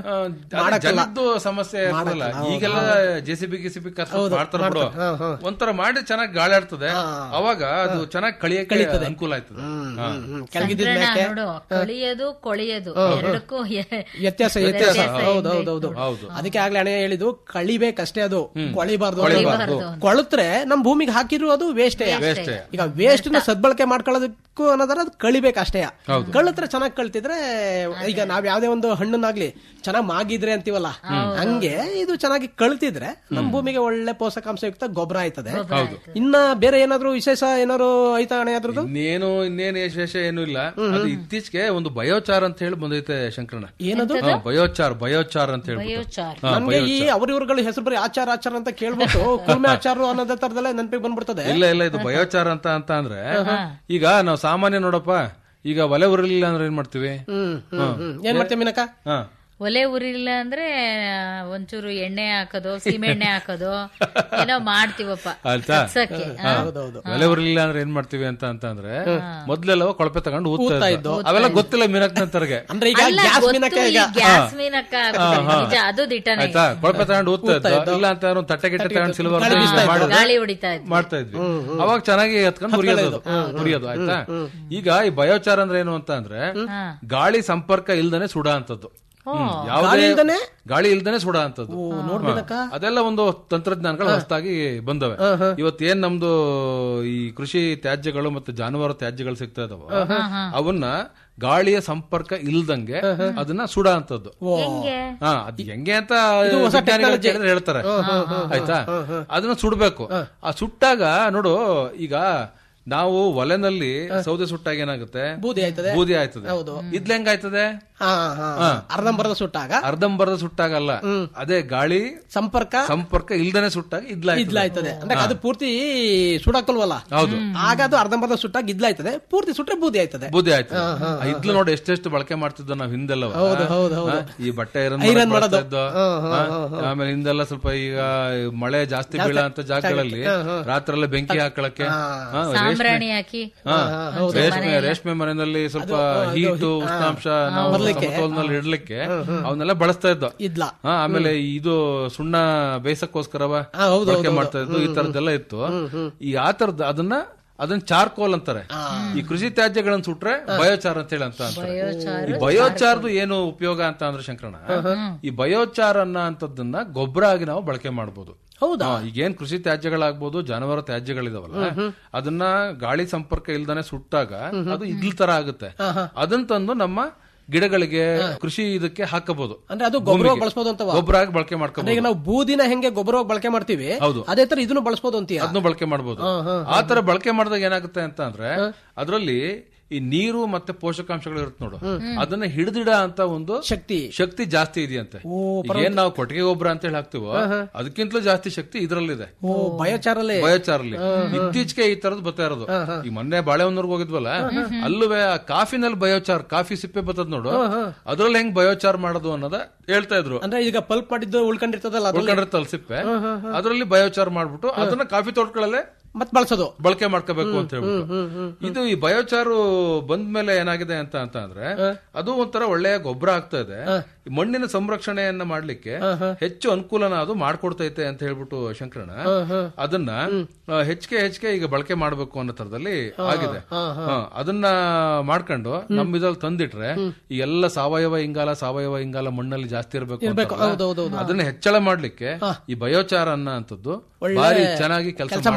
ಜನದ್ದು ಸಮಸ್ಯೆ ಇರ್ತದಲ್ಲ ಈಗೆಲ್ಲ ಜೆ ಸಿ ಬಿ ಗಿ ಸಿ ಬಿ ಮಾಡ್ತಾರ ಬಿಡು ಒಂಥರ ಮಾಡಿ ಚೆನ್ನಾಗಿ ಗಾಳಿ ಆಡ್ತದೆ ಅವಾಗ ಅದು ಚೆನ್ನಾಗಿ ಕಳಿಯಕ್ಕೆ ಅನುಕೂಲ ಆಯ್ತದೆ ಹಾ. ಕೆಳಗಿದ್ದ ಸಂಗ್ರಹಣ ಮೇಕೆ ನೋಡು ಕೊಳಿಯೋದು ಕೊಳಿಯೋದು ಎರಡಕ್ಕೂ ಎ- ವ್ಯತ್ಯಾಸ ವ್ಯತ್ಯಾಸ ವ್ಯತ್ಯಾಸ ಹೌದು ಇದೆ. ಹೌದು ಹೌದು ಹೌದು. ಅದಕ್ಕೆ ಆಗ್ಲೇ ಅಣೆ ಹೇಳಿದ್ದು ಕಳಿಬೇಕಷ್ಟೇ ಅದು ಕೊಳಿಬಾರ್ದು ಕೊಳಿಬಾರ್ದು. ಕೊಳತ್ರೆ ನಮ್ ಭೂಮಿಗೆ ಹಾಕಿದ್ರು ಅದು ವೇಸ್ಟೇ ವೇಸ್ಟೇ. ಈಗ ವೇಸ್ಟ್ ನ ಸದ್ಬಳಕೆ ಮಾಡ್ಕೊಳ್ಳೋದಕ್ಕೂ ಅನ್ನೋದ್ರ ಅದು ಕಳಿಬೇಕಷ್ಟೇ ಕಳತ್ರೆ ಚೆನ್ನಾಗಿ ಕಳ್ತಿದ್ರೆ ಈಗ ನಾವ್ ಯಾವ್ದೇ ಒಂದು ಹಣ್ಣನ್ನಾಗ್ಲಿ ಚೆನ್ನಾಗಿ ಮಾಗಿದ್ರೆ ಅಂತೀವಲ್ಲ ಹಂಗೆ ಇದು ಚೆನ್ನಾಗಿ ಕಳ್ತಿದ್ರೆ ನಮ್ ಭೂಮಿಗೆ ಒಳ್ಳೆ ಪೋಷಕಾಂಶಯುಕ್ತ ಗೊಬ್ಬರ ಆಯ್ತದೆ ಇನ್ನ ಬೇರೆ ಏನಾದ್ರು ವಿಶೇಷ ಏನಾದ್ರು ಐತಾ ಅಣೆ ಅದ್ರದ್ದು ಇನ್ನೇನು ಇನ್ನೇನು ವಿಶೇಷ ಏನು ಇಲ್ಲ ಅದು ಇತ್ತೀಚೆಗೆ ಒಂದು ಬಯೋಚಾರ್ ಅಂತ ಹೇಳಿ ಬಂದೈತೆ ಶಂಕರಣ್ಣ ಏನದು ಹಾ, ಬಯೋಚಾರ್ ಬಯೋಚಾರ್ ಅಂತ ಹೇಳ್ಬಿಟ್ಟು ಬಯೋಚಾರ್ ಹಾ, ನಮ್ಗೆ ಈ ಅವ್ರಿವ್ರುಗಳ ಹೆಸರು ಬರೀ ಆಚಾರ ಆಚಾರ ಅಂತ ಕೇಳ್ಬಿಟ್ಟು ಕುಲ್ಮೆ ಆಚಾರ ಅನ್ನೋದೇ ತರದಲ್ಲೇ ನೆನಪಿಗೆ ಬಂದ್ಬಿಡ್ತದೆ ಇಲ್ಲ ಇಲ್ಲ ಇದು ಬಯೋಚಾರ ಅಂತ ಅಂತ ಅಂದ್ರೆ ಈಗ ನಾವು ಸಾಮಾನ್ಯ ನೋಡಪ್ಪ ಈಗ ಒಲೆ ಉರಲಿಲ್ಲ ಅಂದ್ರೆ ಏನ್ ಮಾಡ್ತೀವಿ ಹ್ಮ್ ಹ್ಮ್, ಹ್ಮ್. ಏನ್ ಮಾಡ್ತೀವಿ ಮೀನಕ್ಕ ಹಾ ಒಲೆ ಉರಿಲಿಲ್ಲ ಅಂದ್ರೆ ಒಂಚೂರು ಎಣ್ಣೆ ಹಾಕೋದು ಸೀಮೆಣ್ಣೆ ಹಾಕೋದು ಏನೋ ಮಾಡ್ತೀವಪ್ಪ ಆಯ್ತಾ ಹತ್ಸಕ್ಕೆ ಹಾ. ಒಲೆ ಉರಲಿಲ್ಲ ಅಂದ್ರೆ ಏನ್ ಮಾಡ್ತೀವಿ ಅಂತ ಅಂತ ಅಂದ್ರೆ ಮೊದ್ಲೆಲ್ಲ ಕೊಳಪೆ ತಗೊಂಡು ಊದ್ತಾ ಇದ್ದು ಅವೆಲ್ಲ ಗೊತ್ತಿಲ್ಲ ಮೀನಕ್ ನಂತರ್ಗೆ ಅಂದ್ರೆ ಈಗ ಅಲ್ಲ, ಗ್ಯಾಸ್ ಗೊತ್ತು ಮೀನಕ್ಕ ಈ ಈಗ ಗ್ಯಾಸ್ ಮೀನಕ್ಕ ನಿಜ ಅದು ದಿಟ್ಟನೆ ಆಯ್ತಾ ಕೊಳಪೆ ತಗೊಂಡು ಊದ್ತಾ ಇದ್ದು ಇಲ್ಲ ಅಂತ ಒಂದು ತಟ್ಟೆ ಗಿಟ್ಟೆ ತಗೊಂಡು ಸಿಲ್ವರ್ ಮಾಡಿದ್ರೆ ಗಾಳಿ ಹೊಡಿತಾ ಇತ್ತು ಮಾಡ್ತಾ ಇದ್ವಿ ಅವಾಗ ಚೆನ್ನಾಗಿ ಎತ್ಕೊಂಡು ಹುರಿಯೋದು ಹುರಿಯೋದು ಆಯ್ತಾ ಈಗ ಈ ಬಯೋಚಾರ ಅಂದ್ರೆ ಏನು ಅಂತ ಅಂದ್ರೆ ಗಾಳಿ ಸಂಪರ್ಕ ಇಲ್ದನೆ ಸುಡ ಅಂತದ್ದು ಹ್ಮ್. ಯಾವುದೇ ಇಲ್ದನೆ? ಗಾಳಿ ಇಲ್ದನೆ ಸುಡ ಅಂತದ್ದು ಹಾ. ಅದೆಲ್ಲ ಒಂದು ತಂತ್ರಜ್ಞಾನಗಳು ಹೊಸದಾಗಿ ಬಂದವೆ ಇವತ್ತು ಏನ್ ನಮ್ದು ಈ ಕೃಷಿ ತ್ಯಾಜ್ಯಗಳು ಮತ್ತೆ ಜಾನುವಾರು ತ್ಯಾಜ್ಯಗಳು ಸಿಗ್ತಾ ಇದಾವ ಅವನ್ನ ಗಾಳಿಯ ಸಂಪರ್ಕ ಇಲ್ದಂಗೆ ಅದನ್ನ ಸುಡ ಅಂತದ್ದು ಹೆಂಗೆ ಹಾ ಅದ್ ಹೆಂಗೆ ಅಂತ ವಿಜ್ಞಾನಿಗಳು ಕೇಳಿದ್ರೆ ಹೇಳ್ತಾರೆ ಆಯ್ತಾ ಅದನ್ನ ಸುಡ್ಬೇಕು ಆ ಸುಟ್ಟಾಗ ನೋಡು ಈಗ ನಾವು ಒಲೆನಲ್ಲಿ ಸೌದೆ ಸುಟ್ಟಾಗ ಏನಾಗುತ್ತೆ ಬೂದಿ ಆಯ್ತದೆ ಬೂದಿ ಆಯ್ತದೆ ಇದ್ಲ ಹೆಂಗಾಯ್ತದೆ ಹಾ ಹಾ ಅರ್ಧಂಬರ್ಧ ಸುಟ್ಟಾಗ ಅರ್ಧಂಬರ್ಧ ಸುಟ್ಟಾಗಲ್ಲ ಅದೇ ಗಾಳಿ ಸಂಪರ್ಕ ಸಂಪರ್ಕ ಇಲ್ದನೆ ಸುಟ್ಟಾಗ ಇದ್ಲಾಯ್ತದೆ ಇದ್ಲಾಯ್ತದೆ ಅಂದ್ರೆ ಅದು ಪೂರ್ತಿ ಸುಡಾಕಲ್ವಲ್ಲ ಹೌದು ಆಗ ಅದು ಅರ್ಧಂಬರ್ಧ ಸುಟ್ಟಾಗ ಇದ್ಲಾಯ್ತದೆ ಪೂರ್ತಿ ಸುಟ್ರೆ ಬೂದಿ ಆಯ್ತದೆ ಬೂದಿ ಆಯ್ತು ಆ ಇದ್ಲು ನೋಡಿ ಎಷ್ಟೆಷ್ಟು ಬಳಕೆ ಮಾಡ್ತಿದ್ದೋ ನಾವ್ ಹಿಂದೆಲ್ಲ ಹೌದು, ಹೌದು, ಹೌದು. ಈ ಬಟ್ಟೆ ಐರನ್ Iron ಮಾಡೋದು ಮಾಡೋದು. ಹಾ, ಹಾ, ಹಾ, ಆಮೇಲೆ ಹಿಂದೆಲ್ಲ ಸ್ವಲ್ಪ ಈಗ ಮಳೆ ಜಾಸ್ತಿ ಬೀಳೋ ಅಂತ ಜಾಗಗಳಲ್ಲಿ ರಾತ್ರಿ ಎಲ್ಲ ಬೆಂಕಿ ಹಾಕೊಳಕ್ಕೆ ಹಾ, ರೇಷ್ಮೆ ಸಾಂಬ್ರಾಣಿ ಹಾಕಿ ಹಾ, ರೇಷ್ಮೆ ರೇಷ್ಮೆ ಮನೆಯಲ್ಲಿ ಸ್ವಲ್ಪ ಹೀಟು ಉಷ್ಣಾಂಶ ನಾವು ಸಮತೋಲನಲ್ಲಿ ಇಡ್ಲಿಕ್ಕೆ ಅವನ್ನೆಲ್ಲ ಬಳಸ್ತಾ ಇದ್ದೋ ಇದ್ಲ ಹಾ ಆಮೇಲೆ ಇದು ಸುಣ್ಣ ಬೇಯಿಸಕ್ಕೋಸ್ಕರವ ಹಾ, ಹೌದು, ಬಳಕೆ ಹೌದು, ಮಾಡ್ತಾ ಇದ್ದು ಈ ತರದ್ದೆಲ್ಲ ಇತ್ತು ಈ ಆ ತರದ್ ಅದನ್ನ ಅದನ್ನ ಚಾರ್ಕೋಲ್ ಅಂತಾರೆ ಈ ಕೃಷಿ ತ್ಯಾಜ್ಯಗಳನ್ನ ಸುಟ್ರೆ ಬಯೋಚಾರ್ ಅಂತ ಹೇಳಿ ಅಂತ ಅಂತಾರೆ ಈ ಬಯೋಚಾರ್ದು ಏನು ಉಪಯೋಗ ಅಂತ ಅಂದ್ರೆ ಶಂಕರಣ ಈ ಬಯೋಚಾರ್ ಅನ್ನೋ ಅಂತದನ್ನ ಗೊಬ್ಬರ ಆಗಿ ನಾವು ಬಳಕೆ ಮಾಡಬಹುದು ಹೌದಾ ಈಗೇನ್ ಕೃಷಿ ತ್ಯಾಜ್ಯಗಳಾಗ್ಬೋದು ಜಾನುವಾರು ತ್ಯಾಜ್ಯಗಳಿದಾವಲ್ಲ ಅದನ್ನ ಗಾಳಿ ಸಂಪರ್ಕ ಇಲ್ದಾನೆ ಸುಟ್ಟಾಗ ಅದು ಇದ್ಲ ತರ ಆಗುತ್ತೆ ಅದನ್ನ ತಂದು ನಮ್ಮ ಗಿಡಗಳಿಗೆ ಕೃಷಿ ಇದಕ್ಕೆ ಹಾಕಬಹುದು ಅಂದ್ರೆ ಅದು ಗೊಬ್ಬರ ಬಳಸ್ಬೋದು ಅಂತ ಗೊಬ್ಬರ ಆಗಿ ಬಳಕೆ ಮಾಡ್ಕೋಬಹುದು ಈಗ ನಾವು ಬೂದಿನ ಹೆಂಗೆ ಗೊಬ್ಬರ ಬಳಕೆ ಮಾಡ್ತೀವಿ ಹೌದು. ಅದೇ ತರ ಇದನ್ನು ಬಳಸ್ಬೋದು ಅಂತೀಯ ಅದನ್ನು ಬಳಕೆ ಮಾಡಬಹುದು ಆ ತರ ಬಳಕೆ ಮಾಡಿದಾಗ ಏನಾಗುತ್ತೆ ಅಂತ ಅಂದ್ರೆ ಅದರಲ್ಲಿ ಈ ನೀರು ಮತ್ತೆ ಪೋಷಕಾಂಶಗಳು ಇರುತ್ತೆ ನೋಡು ಅದನ್ನ ಹಿಡಿದಿಡ ಅಂತ ಒಂದು ಶಕ್ತಿ ಶಕ್ತಿ ಜಾಸ್ತಿ ಇದೆಯಂತೆ ಈಗ ಏನ್ ನಾವು ಕೊಟ್ಟಿಗೆ ಗೊಬ್ಬರ ಅಂತ ಹೇಳಿ ಹಾಕ್ತಿವೋ ಅದಕ್ಕಿಂತಲೂ ಜಾಸ್ತಿ ಶಕ್ತಿ ಇದ್ರಲ್ಲಿದೆ ಓ ಬಯೋಚಾರಲ್ಲಿ ಬಯೋಚಾರಲ್ಲಿ ಇತ್ತೀಚೆಗೆ ಈ ತರದ್ ಬರ್ತಾ ಇರೋದು ಈ ಮೊನ್ನೆ ಬಾಳೆಹೊನ್ನೂರ್ಗೆ ಹೋಗಿದ್ವಲ್ಲ ಅಲ್ಲುವೆ ಆ ಕಾಫಿನಲ್ಲಿ ಬಯೋಚಾರ್ ಕಾಫಿ ಸಿಪ್ಪೆ ಬರ್ತದ ನೋಡು ಅದ್ರಲ್ಲಿ ಹೆಂಗ್ ಬಯೋಚಾರ್ ಮಾಡೋದು ಅನ್ನೋದ ಹೇಳ್ತಾ ಇದ್ರು ಅಂದ್ರೆ ಈಗ ಪಲ್ಪ್ ಮಾಡಿದ್ದು ಉಳ್ಕೊಂಡಿರ್ತದಲ್ಲ ಅದ್ರಲ್ಲಿ ಉಳ್ಕೊಂಡಿರ್ತಲ್ಲ ಸಿಪ್ಪೆ ಅದರಲ್ಲಿ ಬಯೋಚಾರ್ ಮಾಡ್ಬಿಟ್ಟು ಅದನ್ನ ಕಾಫಿ ತೋಟಗಳಲ್ಲೇ ಮತ್ ಬಳಸೋದು ಬಳಕೆ ಮಾಡ್ಕೋಬೇಕು ಅಂತ ಹೇಳ್ಬಿಟ್ಟು ಇದು ಈ ಬಯೋಚಾರು ಬಂದ್ಮೇಲೆ ಏನಾಗಿದೆ ಅಂತ ಅಂತ ಅಂದ್ರೆ ಅದು ಒಂಥರ ಒಳ್ಳೆಯ ಗೊಬ್ಬರ ಆಗ್ತಾ ಇದೆ ಈ ಮಣ್ಣಿನ ಸಂರಕ್ಷಣೆಯನ್ನ ಮಾಡ್ಲಿಕ್ಕೆ ಹೆಚ್ಚು ಅನುಕೂಲನ ಅದು ಮಾಡ್ಕೊಡ್ತೈತೆ ಅಂತ ಹೇಳ್ಬಿಟ್ಟು ಶಂಕರಣ ಅದನ್ನ ಆ, ಹೆಚ್ಚಿಗೆ ಹೆಚ್ಚಿಗೆ ಈಗ ಬಳಕೆ ಮಾಡ್ಬೇಕು ಅನ್ನೋ ತರದಲ್ಲಿ ಆಗಿದೆ ಹಾ, ಅದನ್ನ ಮಾಡ್ಕೊಂಡು ನಮ್ ಇದ್ರಲ್ಲಿ ತಂದಿಟ್ರೆ ಈ ಎಲ್ಲ ಸಾವಯವ ಇಂಗಾಲ ಸಾವಯವ ಇಂಗಾಲ ಮಣ್ಣಲ್ಲಿ ಜಾಸ್ತಿ ಇರಬೇಕು ಹೌದೌದು ಅದನ್ನ ಹೆಚ್ಚಳ ಮಾಡ್ಲಿಕ್ಕೆ ಈ ಬಯೋಚಾರ ಅನ್ನೋ ಅಂತದ್ದು ಬಾರಿ ಚೆನ್ನಾಗಿ ಕೆಲಸ ಮಾಡ್ತದೆ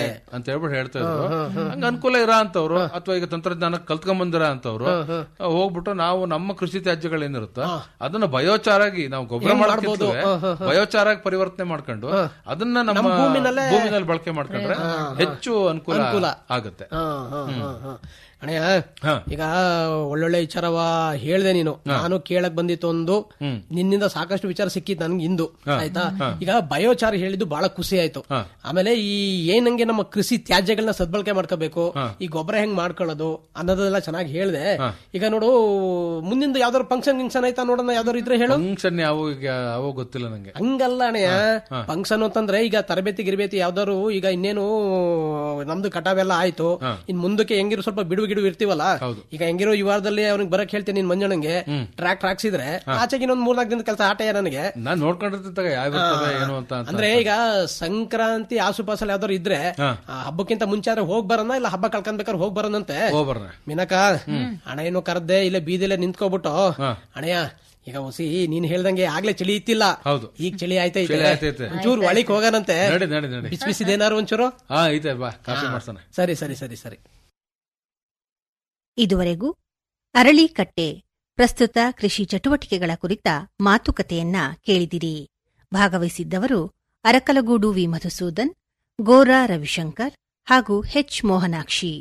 ಅಂತ ಹೇಳ್ಬಿಟ್ಟು ಹೇಳ್ತಾ ಇದ್ರು ಹಂಗ ಅನುಕೂಲ ಇರೋ ಅಂತವ್ರು ಅಥವಾ ಈಗ ತಂತ್ರಜ್ಞಾನ ಕಲ್ತ್ಕೊಂಡ್ ಬಂದಿರ ಅಂತವ್ರು ಹೋಗ್ಬಿಟ್ಟು ನಾವು ನಮ್ಮ ಕೃಷಿ ತ್ಯಾಜ್ಯಗಳೇನಿರುತ್ತೋ ಅದನ್ನ ಬಯೋಚಾರಾಗಿ ನಾವು ಗೊಬ್ಬರ ಮಾಡ್ಬೋದು? ಮಾಡೋದಕ್ಕೆ ಬಯೋಚಾರಾಗಿ ಪರಿವರ್ತನೆ ಮಾಡ್ಕೊಂಡು ಅದನ್ನ ನಮ್ಮ ಭೂಮಿನಲ್ಲೇ- ಭೂಮಿನಲ್ಲಿ ಬಳಕೆ ಮಾಡ್ಕೊಂಡ್ರೆ ಹೆಚ್ಚು ಅನುಕೂಲ ಆಗುತ್ತೆ ಹಾ, ಹಾ, ಹಾ, ಹಾ. ಅಣ್ಣಯ್ಯ ಹಾ. ಈಗ ಒಳ್ಳೊಳ್ಳೆ ವಿಚಾರವ ಹೇಳ್ದೆ ನೀನು ನಾನು ಕೇಳಕ್ ಬಂದಿತ್ತು ಒಂದು ನಿನ್ನಿಂದ ಸಾಕಷ್ಟು ವಿಚಾರ ಸಿಕ್ಕಿತ್ತು ನನ್ಗೆ ಇಂದು ಆಯ್ತಾ ಈಗ ಬಯೋಚಾರ ಹೇಳಿದ್ದು ಬಹಳ ಖುಷಿ ಆಯ್ತು ಆಮೇಲೆ ಈ ಏನಂಗೆ ನಮ್ಮ ಕೃಷಿ ತ್ಯಾಜ್ಯಗಳನ್ನ ಸದ್ಬಳಕೆ ಮಾಡ್ಕೋಬೇಕು ಈ ಗೊಬ್ಬರ ಹೆಂಗ್ ಮಾಡ್ಕೊಳ್ಳೋದು ಅನ್ನೋದೆಲ್ಲ ಚೆನ್ನಾಗಿ ಹೇಳ್ದೆ ಈಗ ನೋಡು ಮುಂದಿಂದ ಯಾವ್ದಾದ್ರು ಫಂಕ್ಷನ್ ಗಿಂಕ್ಷನ್ ಆಯ್ತಾ ನೋಡೋಣ ಯಾವ್ದಾದ್ರು ಇದ್ರೆ ಹೇಳು ಫಂಕ್ಷನ್ ಯಾವ ಈಗ ಯಾವ ಗೊತ್ತಿಲ್ಲ ನಂಗೆ ಹಂಗಲ್ಲ ಅಣ್ಣಯ್ಯ ಫಂಕ್ಷನ್ ಅಂತಂದ್ರೆ ಈಗ ತರಬೇತಿ ಗಿರಬೇತಿ ಯಾವ್ದಾರು ಈಗ ಇನ್ನೇನು ನಮ್ದು ಕಟಾವೆಲ್ಲ ಆಯ್ತು ಇನ್ ಮುಂದಕ್ಕೆ ಹೆಂಗಿರೋ ಸ್ವಲ್ಪ ಬಿಡು ಗಿಡು ಇರ್ತೀವಲ್ಲ ಈಗ ಹೆಂಗಿರೋ ಈ ವಾರದಲ್ಲಿ ಅವ್ನಿಗೆ ಬರಕ್ ಹೇಳ್ತೀನಿ ನಿನ್ ಮಂಜಣ್ಣಂಗೆ ಟ್ರ್ಯಾಕ್ಟರ್ ಹಾಕ್ಸಿದ್ರೆ ಆಚೆಗೆ ಇನ್ನೊಂದ್ ಮೂರ್ನಾಲ್ಕು ದಿನದ ಕೆಲಸ ಆಟ ನನಗೆ ನಾನ್ ನೋಡ್ಕೊಂಡಿರ್ತೇನೆ ಯಾವ ಇರ್ತವೆ ಏನು ಅಂತ ಅಂತ. ಅಂದ್ರೆ ಈಗ ಸಂಕ್ರಾಂತಿ ಆಸುಪಾಸಲ್ಲಿ ಯಾವ್ದಾರು ಇದ್ರೆ ಆ ಹಬ್ಬಕ್ಕಿಂತ ಮುಂಚೆ ಆದ್ರೆ ಹೋಗ್ ಬರೋಣ ಇಲ್ಲ ಹಬ್ಬ ಕಳ್ಕೊಂಡ್ಬೇಕಾದ್ರೆ ಹೋಗ್ ಬರೋಣಂತೆ ಹೋಗ್ಬರ್ನ ಮಿನಕ ಹಣ ಏನು ಕರ್ದೆ ಇಲ್ಲೇ ಬೀದಿಲೆ ನಿಂತ್ಕೋಬಿಟ್ಟು ಅಣಯ್ಯ ಈಗ ಹೊಸಿ ನೀನ್ ಹೇಳ್ದಂಗೆ ಆಗ್ಲೇ ಚಳಿ ಇತ್ತಿಲ್ಲ ಹೌದು. ಈಗ ಚಳಿ ಆಯ್ತೈತೆ ಚಳಿ ಆಯ್ತೈತೆ. ಒಂಚೂರು ಒಳಿಕ್ ಹೋಗೋಣಂತೆ ನಡಿ ನಡಿ ನಡಿ ಬಿಸಿ ಬಿಸಿದೇನಾರು ಒಂಚೂರು ಹಾ ಐತೆ ಬಾ ಕಾಫಿ ಮಾಡ್ತಾನೆ ಸರಿ ಸರಿ ಸರಿ ಸರಿ ಇದುವರೆಗೂ ಅರಳಿಕಟ್ಟೆ ಪ್ರಸ್ತುತ ಕೃಷಿ ಚಟುವಟಿಕೆಗಳ ಕುರಿತ ಮಾತುಕತೆಯನ್ನ ಕೇಳಿದಿರಿ ಭಾಗವಹಿಸಿದ್ದವರು ಅರಕಲಗೂಡು ವಿ ಮಧುಸೂದನ್ ಗೋರಾ ರವಿಶಂಕರ್ ಹಾಗೂ ಹೆಚ್ ಮೋಹನಾಕ್ಷಿ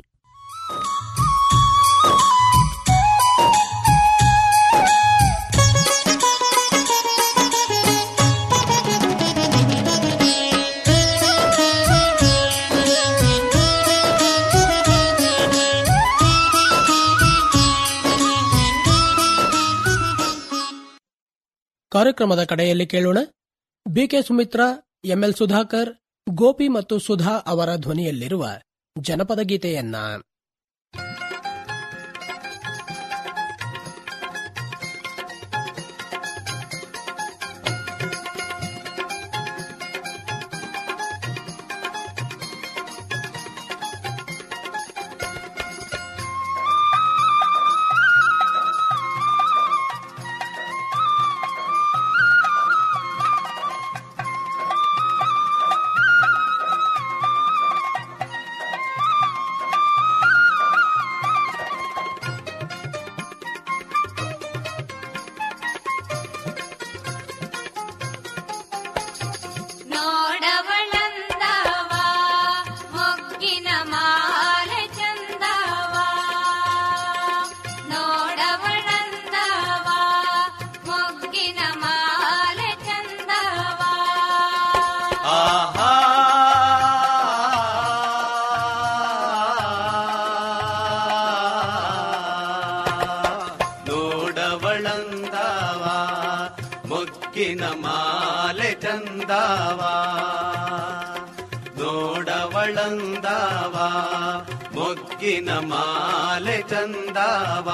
ಕಾರ್ಯಕ್ರಮದ ಕಡೆಯಲ್ಲಿ ಕೇಳೋಣ ಬಿಕೆ ಸುಮಿತ್ರಾ ಎಂಎಲ್ ಸುಧಾಕರ್ ಗೋಪಿ ಮತ್ತು ಸುಧಾ ಅವರ ಧ್ವನಿಯಲ್ಲಿರುವ ಜನಪದ ಗೀತೆಯನ್ನ ನೋಡವಳಂದವ ಮೊಗ್ಗಿನ ಮಾಲೆ ಚಂದವ ನೋಡವಳಂದವ ಮೊಗ್ಗಿನ ಮಾಲೆ ಚಂದವ ನೋಡವಳಂದಾವ ಮೊಗ್ಗಿನ ಮಾಲೆ ಚಂದಾವ ನೋಡವಳಂದಾವ ಮೊಗ್ಗಿನ ಮಾಲೆ ಚಂದಾವ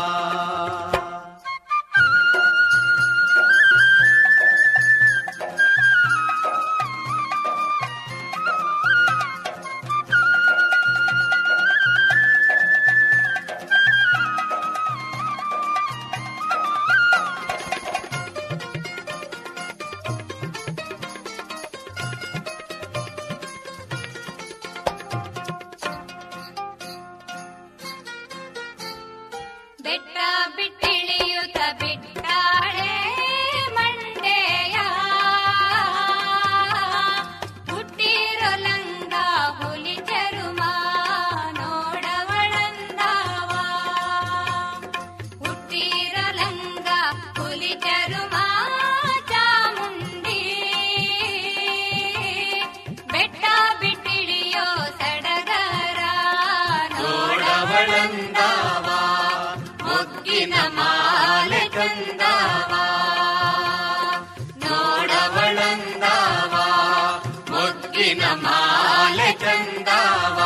ಬೆಟ್ಟ ಬಿಟ್ಟಿಳಿಯುತ್ತ ಬಿಟ್ಟಾಳೆ ಮಂಡೆಯ ಹುಟ್ಟಿರೋ ಲಂಗ ಹುಲಿ ಚರುಮ ನೋಡವಳಂದವ ಹುಟ್ಟಿರೋ ಲಂಗ ಹುಲಿ ಚರುಮ ಚಾಮುಂಡಿ ಬೆಟ್ಟ ಬಿಟ್ಟಿಳಿಯೋ ಸಡಗರ ನೋಡವಳಂದವ ಮೊಗ್ಗಿನ ಮಾಲೆ ಚಂದವ ನೋಡವಳಂದವ ಮೊಗ್ಗಿನ ಮಾಲೆ ಚಂದವ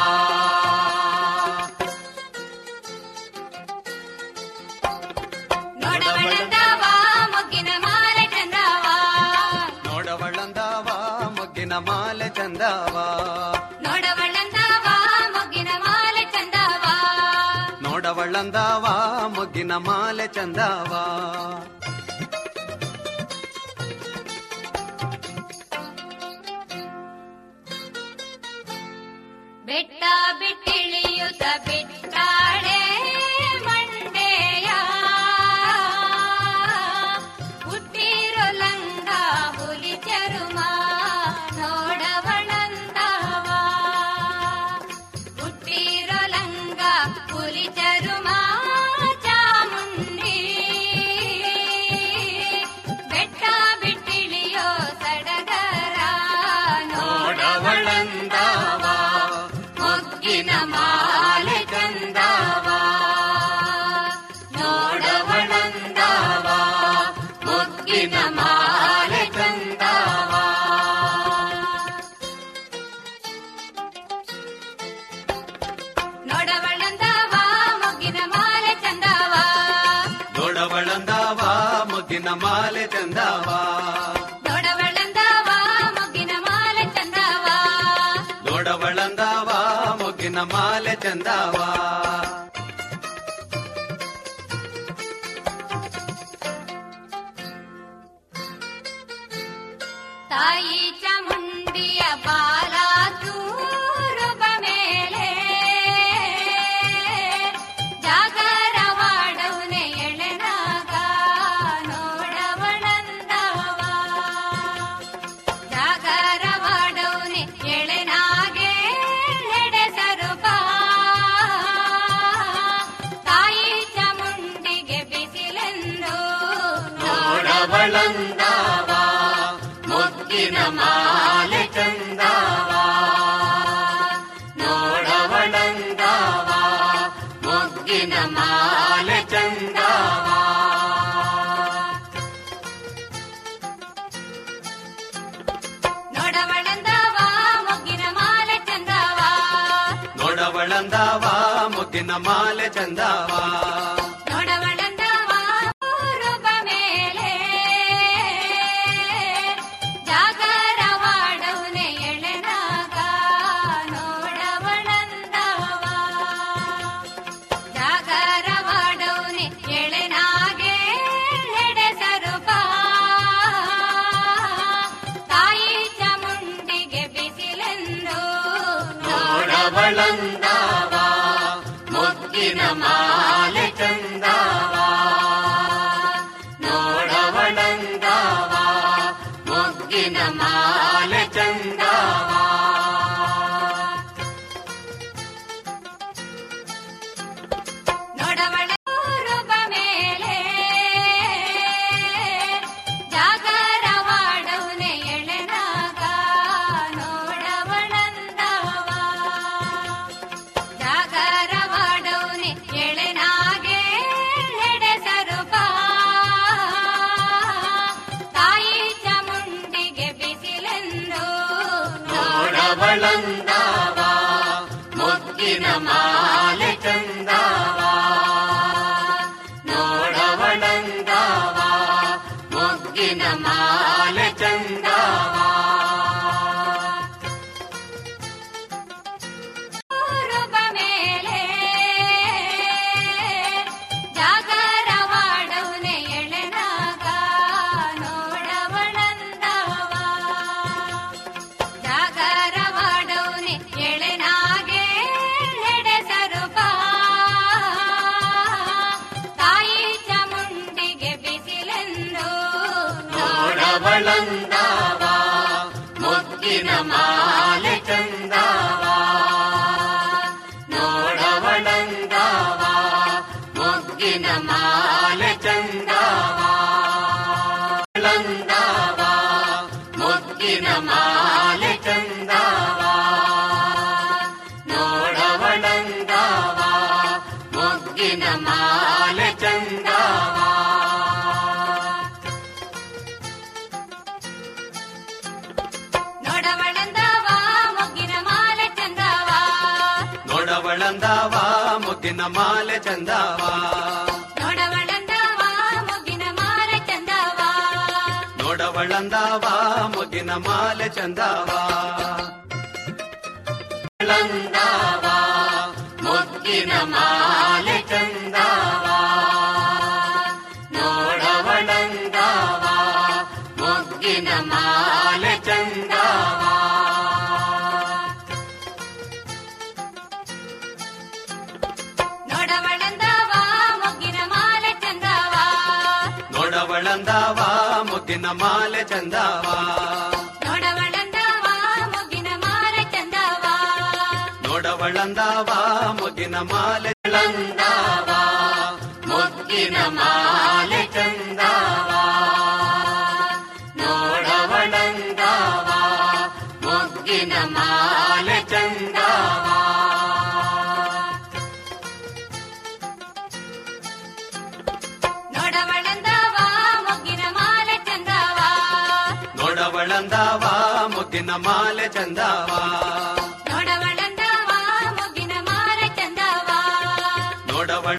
ನೋಡವಳಂದವ ಮೊಗ್ಗಿನ ಮಾಲೆ ಚಂದವ ನೋಡವಳಂದಾವ ಮೊಗ್ಗಿನ ಮಾಲೆ ಚಂದಾವ ನೋಡವಳಂದವ ಮೊಗ್ಗಿನ ಮಾಲೆ ಚಂದವ ನೋಡವಳಂದಾವ ಮೊಗ್ಗಿನ ಮಾಲೆ ಚಂದಾವ ಬೆಟ್ಟ ಬಿಟ್ಟಿಳಿಯುತ್ತ ಬಿಟ್ಟಾಳೆ ಮಂಡೆಯ ಹುಟ್ಟಿರೋ ಲಂಗ ಹುಲಿ ಚರುಮ ನೋಡವಳಂದವ ಹುಟ್ಟಿರೋ ಲಂಗ ಹುಲಿ ಚರುಮ ಚಾಮುಂಡಿ ಬೆಟ್ಟ ಬಿಟ್ಟಿಳಿಯೋ ಸಡಗರ ನೋಡವಳಂದವ ಮೊಗ್ಗಿನ ಮಾಲೆ ಚಂದವ ನೋಡವಳಂದವ ಮೊಗ್ಗಿನ ಮಾಲೆ ಚಂದವ ನೋಡವಳಂದವ ಮೊಗ್ಗಿನ ಮಾಲೆ ಚಂದವ ನೋಡವಳಂದವ ಮೊಗ್ಗಿನ ಮಾಲೆ ಚಂದವ ನೋಡವಳಂದವ ಮೊಗ್ಗಿನ ಮಾಲೆ ಚಂದವ ನೋಡವಳಂದವ ಮೊಗ್ಗಿನ ಮಾಲೆ ಚಂದವ ತಾಯಿ ಚಾಮುಂಡಿಯ ಬಾಲ ತೂರುಬ ಮೇಲೆ ಜಾಗರವಾಡೌನೆ ಎಳೆನಾಗ ನೋಡವಳಂದವ ಜಾಗರವಾಡೌನೆ ಎಳೆನಾಗೆ ಹೆಡೆಸರುಬ ತಾಯಿ ಚಾಮುಂಡಿಗೆ ಬಿಸಿಲೆಂದು ನೋಡವಳಂದವ ಮೊಗ್ಗಿನ ಮಾಲೆ ಚಂದವ ನೋಡವಳಂದವ ಮೊಗ್ಗಿನ ಮಾಲೆ ಚಂದವ ನೋಡವಳಂದವ ಮೊಗ್ಗಿನ ಮಾಲೆ ಚಂದವ ನೋಡವಳಂದವ ಮೊಗ್ಗಿನ ಮಾಲೆ ಚಂದವ ನೋಡವಳಂದವ ಊರುಬ ಮೇಲೆ ಜಾಗರವಾಡೌನೆ ಎಳೆನಾಗ ನೋಡವಳಂದವ ಜಾಗರವಾಡೌನೆ ಎಳೆನಾಗೆ ಹೆಡೆಸರುಬ ತಾಯಿ ಚಾಮುಂಡಿಗೆ ಬಿಸಿಲೆಂದು ನೋಡವಳಂದವ ಮೊಗ್ಗಿನ ಮಾಲೆ ಚಂದವ ನೋಡವಳಂದವ ಮೊಗ್ಗಿನ ಮಾಲೆ ಚಂದವ ನೋಡವಳ ಊರುಬ ಮೇಲೆ ಜಾಗರವಾಡೌನೆ ಎಳೆನಾಗ ನೋಡವಳಂದವ ಜಾಗರವಾಡೌನೆ ಎಳೆನಾಗೆ ಹೆಡೆಸರುಬ ತಾಯಿ ಚಾಮುಂಡಿಗೆ ಬಿಸಿಲೆಂದು ನೋಡವಳಂದವ ಮೊಗ್ಗಿನ ಮಾಲೆ ಚಂದವ ನೋಡವಳಂದವ ಮೊಗ್ಗಿನ ಮಾಲೆ ಚಂದವ ಊರುಬ ಮೇಲೆ ಜಾಗರವಾಡೌನೆ ಎಳೆನಾಗ ನೋಡವಳಂದವ ಜಾಗರವಾಡೌನೆ ಎಳೆನಾಗೆ ಹೆಡೆಸರುಬ ತಾಯಿ ಚಾಮುಂಡಿಗೆ ಬಿಸಿಲೆಂದು ನೋಡವಳಂದವ ಮೊಗ್ಗಿನ ಮಾಲೆ ಚಂದವ ನೋಡವಳಂದವ ಮೊಗ್ಗಿನ ಮಾಲೆ ಚಂದವ ಲಂದವ ಮೊಗ್ಗಿನ ಮಾಲೆ ಚಂದವ ನೋಡವಳಂದವ ಮೊಗ್ಗಿನ ಮಾಲೆ ಚಂದವ ನೋಡವಳಂದವ ಮೊಗ್ಗಿನ ಮಾಲೆ ಚಂದವ ನೋಡವಳಂದವ ಮೊಗ್ಗಿನ ಮಾಲೆ ಚಂದವ ನೋಡವಳಂದವ ಮೊಗ್ಗಿನ ಮಾಲೆ ಚಂದವ ನೋಡವಳಂದವ ಮೊಗ್ಗಿನ ಮಾಲೆ ಚಂದವ ಲಂದವ ಮೊಗ್ಗಿನ ಮಾಲೆ ಚಂದವ ನೋಡವಳಂದವ ಮೊಗ್ಗಿನ ಮಾಲೆ ಚಂದವ ನೋಡವಳಂದವ ಮುಗ್ಗಿನ ಮಾಲೆ ಚಂದವ ನೋಡವಳಂದವ ಮುಗಿನ ಮಾರ ಚಂದವ ನೋಡವಳಂದವ ಮುಗ್ಗಿನ ಮಾಲೆ ಚಂದವ ಮುಗ್ಗಿನ ಮಾಲೆ ಚಂದವ ನೋಡವಳಂದವ ಮುಗ್ಗಿನ ಮಾಲೆ ಚಂದವ ನೋಡವಳಂದವ ಮುಗಿನ ಮಾರ ಚಂದವ ನೋಡವಳಂದವ ಮುಗ್ಗಿನ ಮಾಲೆ ಚಂದವ